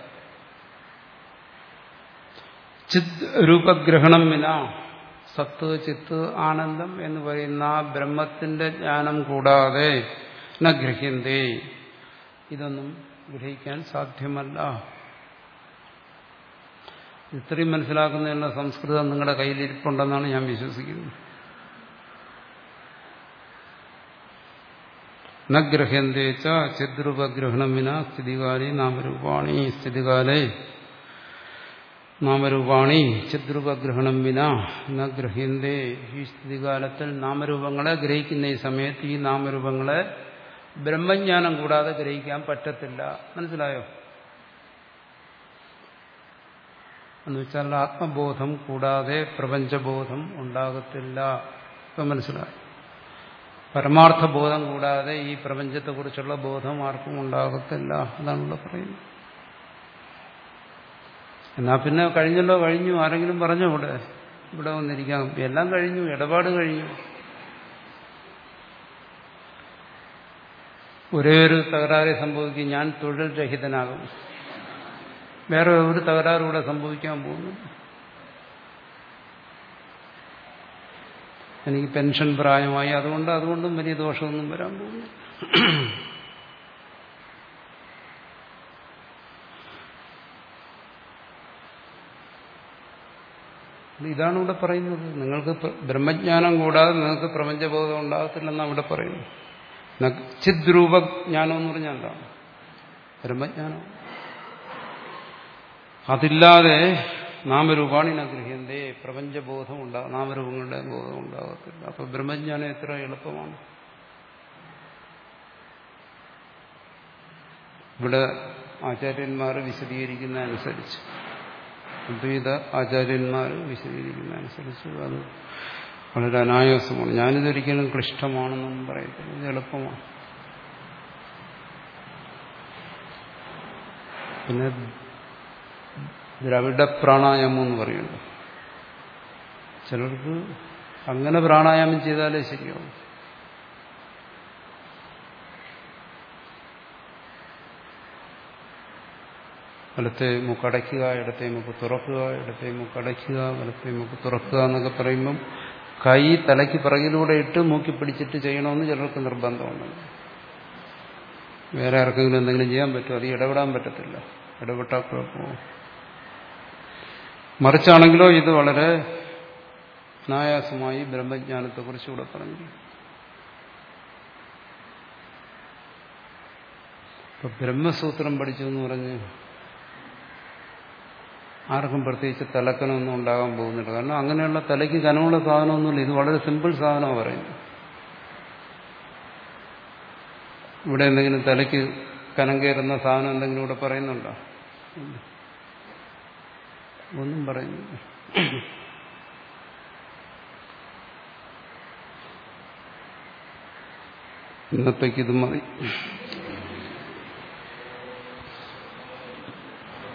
ചിത് രൂപഗ്രഹണം വിന സത്ത് ചിത്ത് ആനന്ദം എന്ന് പറയുന്ന ആ ബ്രഹ്മത്തിന്റെ ജ്ഞാനം കൂടാതെ ന ഗ്രഹ്യന്തേ ഇതൊന്നും ഗ്രഹിക്കാൻ സാധ്യമല്ല ഇത്രയും മനസ്സിലാക്കുന്നതിനുള്ള സംസ്കൃതം നിങ്ങളുടെ കയ്യിലിരിപ്പുണ്ടെന്നാണ് ഞാൻ വിശ്വസിക്കുന്നത് ന ഗ്രഹ്യന്തേച്ച ചിദ്രൂപഗ്രഹണം വിന സ്ഥിതികാലേ നാമരൂപാണി സ്ഥിതികാലേ നാമരൂപാണി ചിദ്രൂപഗ്രഹണം വിന ന ഗ്രഹ്യന്തേ ഈ സ്ഥിതികാലത്തിൽ നാമരൂപങ്ങളെ ഗ്രഹിക്കുന്ന ഈ സമയത്ത് ഈ നാമരൂപങ്ങളെ ബ്രഹ്മജ്ഞാനം കൂടാതെ ഗ്രഹിക്കാൻ പറ്റത്തില്ല മനസ്സിലായോ എന്ന് വെച്ചാൽ ആത്മബോധം കൂടാതെ പ്രപഞ്ചബോധം ഉണ്ടാകത്തില്ല ഇപ്പം മനസ്സിലായി പരമാർത്ഥ ബോധം കൂടാതെ ഈ പ്രപഞ്ചത്തെക്കുറിച്ചുള്ള ബോധം ആർക്കും ഉണ്ടാകത്തില്ല അതാണല്ലോ പറയുന്നത് എന്നാ പിന്നെ കഴിഞ്ഞല്ലോ കഴിഞ്ഞു ആരെങ്കിലും പറഞ്ഞോ ഇവിടെ ഇവിടെ വന്നിരിക്കാം എല്ലാം കഴിഞ്ഞു ഇടപാട് കഴിഞ്ഞു ഒരേ ഒരു തകരാറെ സംഭവിക്കും ഞാൻ തൊഴിൽ രഹിതനാകും വേറെ ഒരു തകരാറും ഇവിടെ സംഭവിക്കാൻ പോകുന്നു എനിക്ക് പെൻഷൻ പ്രായമായി അതുകൊണ്ട് അതുകൊണ്ടും വലിയ ദോഷമൊന്നും വരാൻ പോകുന്നു ഇതാണ് ഇവിടെ പറയുന്നത് നിങ്ങൾക്ക് ബ്രഹ്മജ്ഞാനം കൂടാതെ നിങ്ങൾക്ക് പ്രപഞ്ചബോധം ഉണ്ടാകത്തില്ലെന്നാണ് ഇവിടെ പറയുന്നത് ചിദ്രൂപജ്ഞാനം എന്ന് പറഞ്ഞാൽ എന്താണ് ബ്രഹ്മജ്ഞാനം അതില്ലാതെ നാമരൂപാണി നഗ്രഹ്യന്തേ പ്രപഞ്ചബോധം ഉണ്ടാകും നാമരൂപങ്ങളുടെ ബോധം ഉണ്ടാകത്തില്ല അപ്പൊ ബ്രഹ്മജ്ഞാനം എത്ര എളുപ്പമാണ് ഇവിടെ ആചാര്യന്മാർ വിശദീകരിക്കുന്ന അനുസരിച്ച് അദ്വൈത ആചാര്യന്മാർ വിശദീകരിക്കുന്നതനുസരിച്ച് അത് വളരെ അനായാസമാണ് ഞാനിതൊരിക്കലും ക്ലിഷ്ടമാണെന്നൊന്നും പറയത്തില്ല ഇത് എളുപ്പമാണ് പിന്നെ ദ്രവിഡ പ്രാണായാമം എന്ന് പറയുന്നു ചിലർക്ക് അങ്ങനെ പ്രാണായാമം ചെയ്താലേ ശരിയാവും വലത്തെ മുക്കടയ്ക്കുക ഇടത്തെ മുക്ക് തുറക്കുക ഇടത്തെ മുക്കടയ്ക്കുക വലത്തെ മുക്ക് തുറക്കുക എന്നൊക്കെ പറയുമ്പം കൈ തലയ്ക്ക് പിറകിലൂടെ ഇട്ട് മൂക്കി പിടിച്ചിട്ട് ചെയ്യണമെന്ന് ചിലർക്ക് നിർബന്ധമുണ്ട് വേറെ ആർക്കെങ്കിലും എന്തെങ്കിലും ചെയ്യാൻ പറ്റും അത് ഇടപെടാൻ പറ്റത്തില്ല ഇടപെട്ടാൽ കുഴപ്പമോ മറിച്ചാണെങ്കിലോ ഇത് വളരെ അനായാസമായി ബ്രഹ്മജ്ഞാനത്തെക്കുറിച്ച് ഇവിടെ പറഞ്ഞു ഇപ്പൊ ബ്രഹ്മസൂത്രം പഠിച്ചു എന്ന് പറഞ്ഞ് ആർക്കും പ്രത്യേകിച്ച് തലക്കനമൊന്നും ഉണ്ടാകാൻ പോകുന്നില്ല കാരണം അങ്ങനെയുള്ള തലയ്ക്ക് കനമുള്ള സാധനമൊന്നുമില്ല ഇത് വളരെ സിമ്പിൾ സാധനമാണ് പറയുന്നത് ഇവിടെ എന്തെങ്കിലും തലയ്ക്ക് കനം കയറുന്ന സാധനം എന്തെങ്കിലും ഇവിടെ പറയുന്നുണ്ടോ ഒന്നും പറയുന്നില്ല ഇന്നത്തേക്ക് ഇത് മതി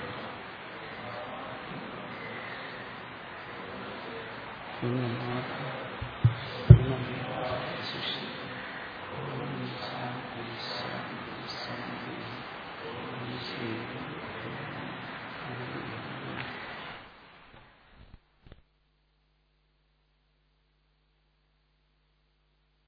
പിന്നെ മാത്രം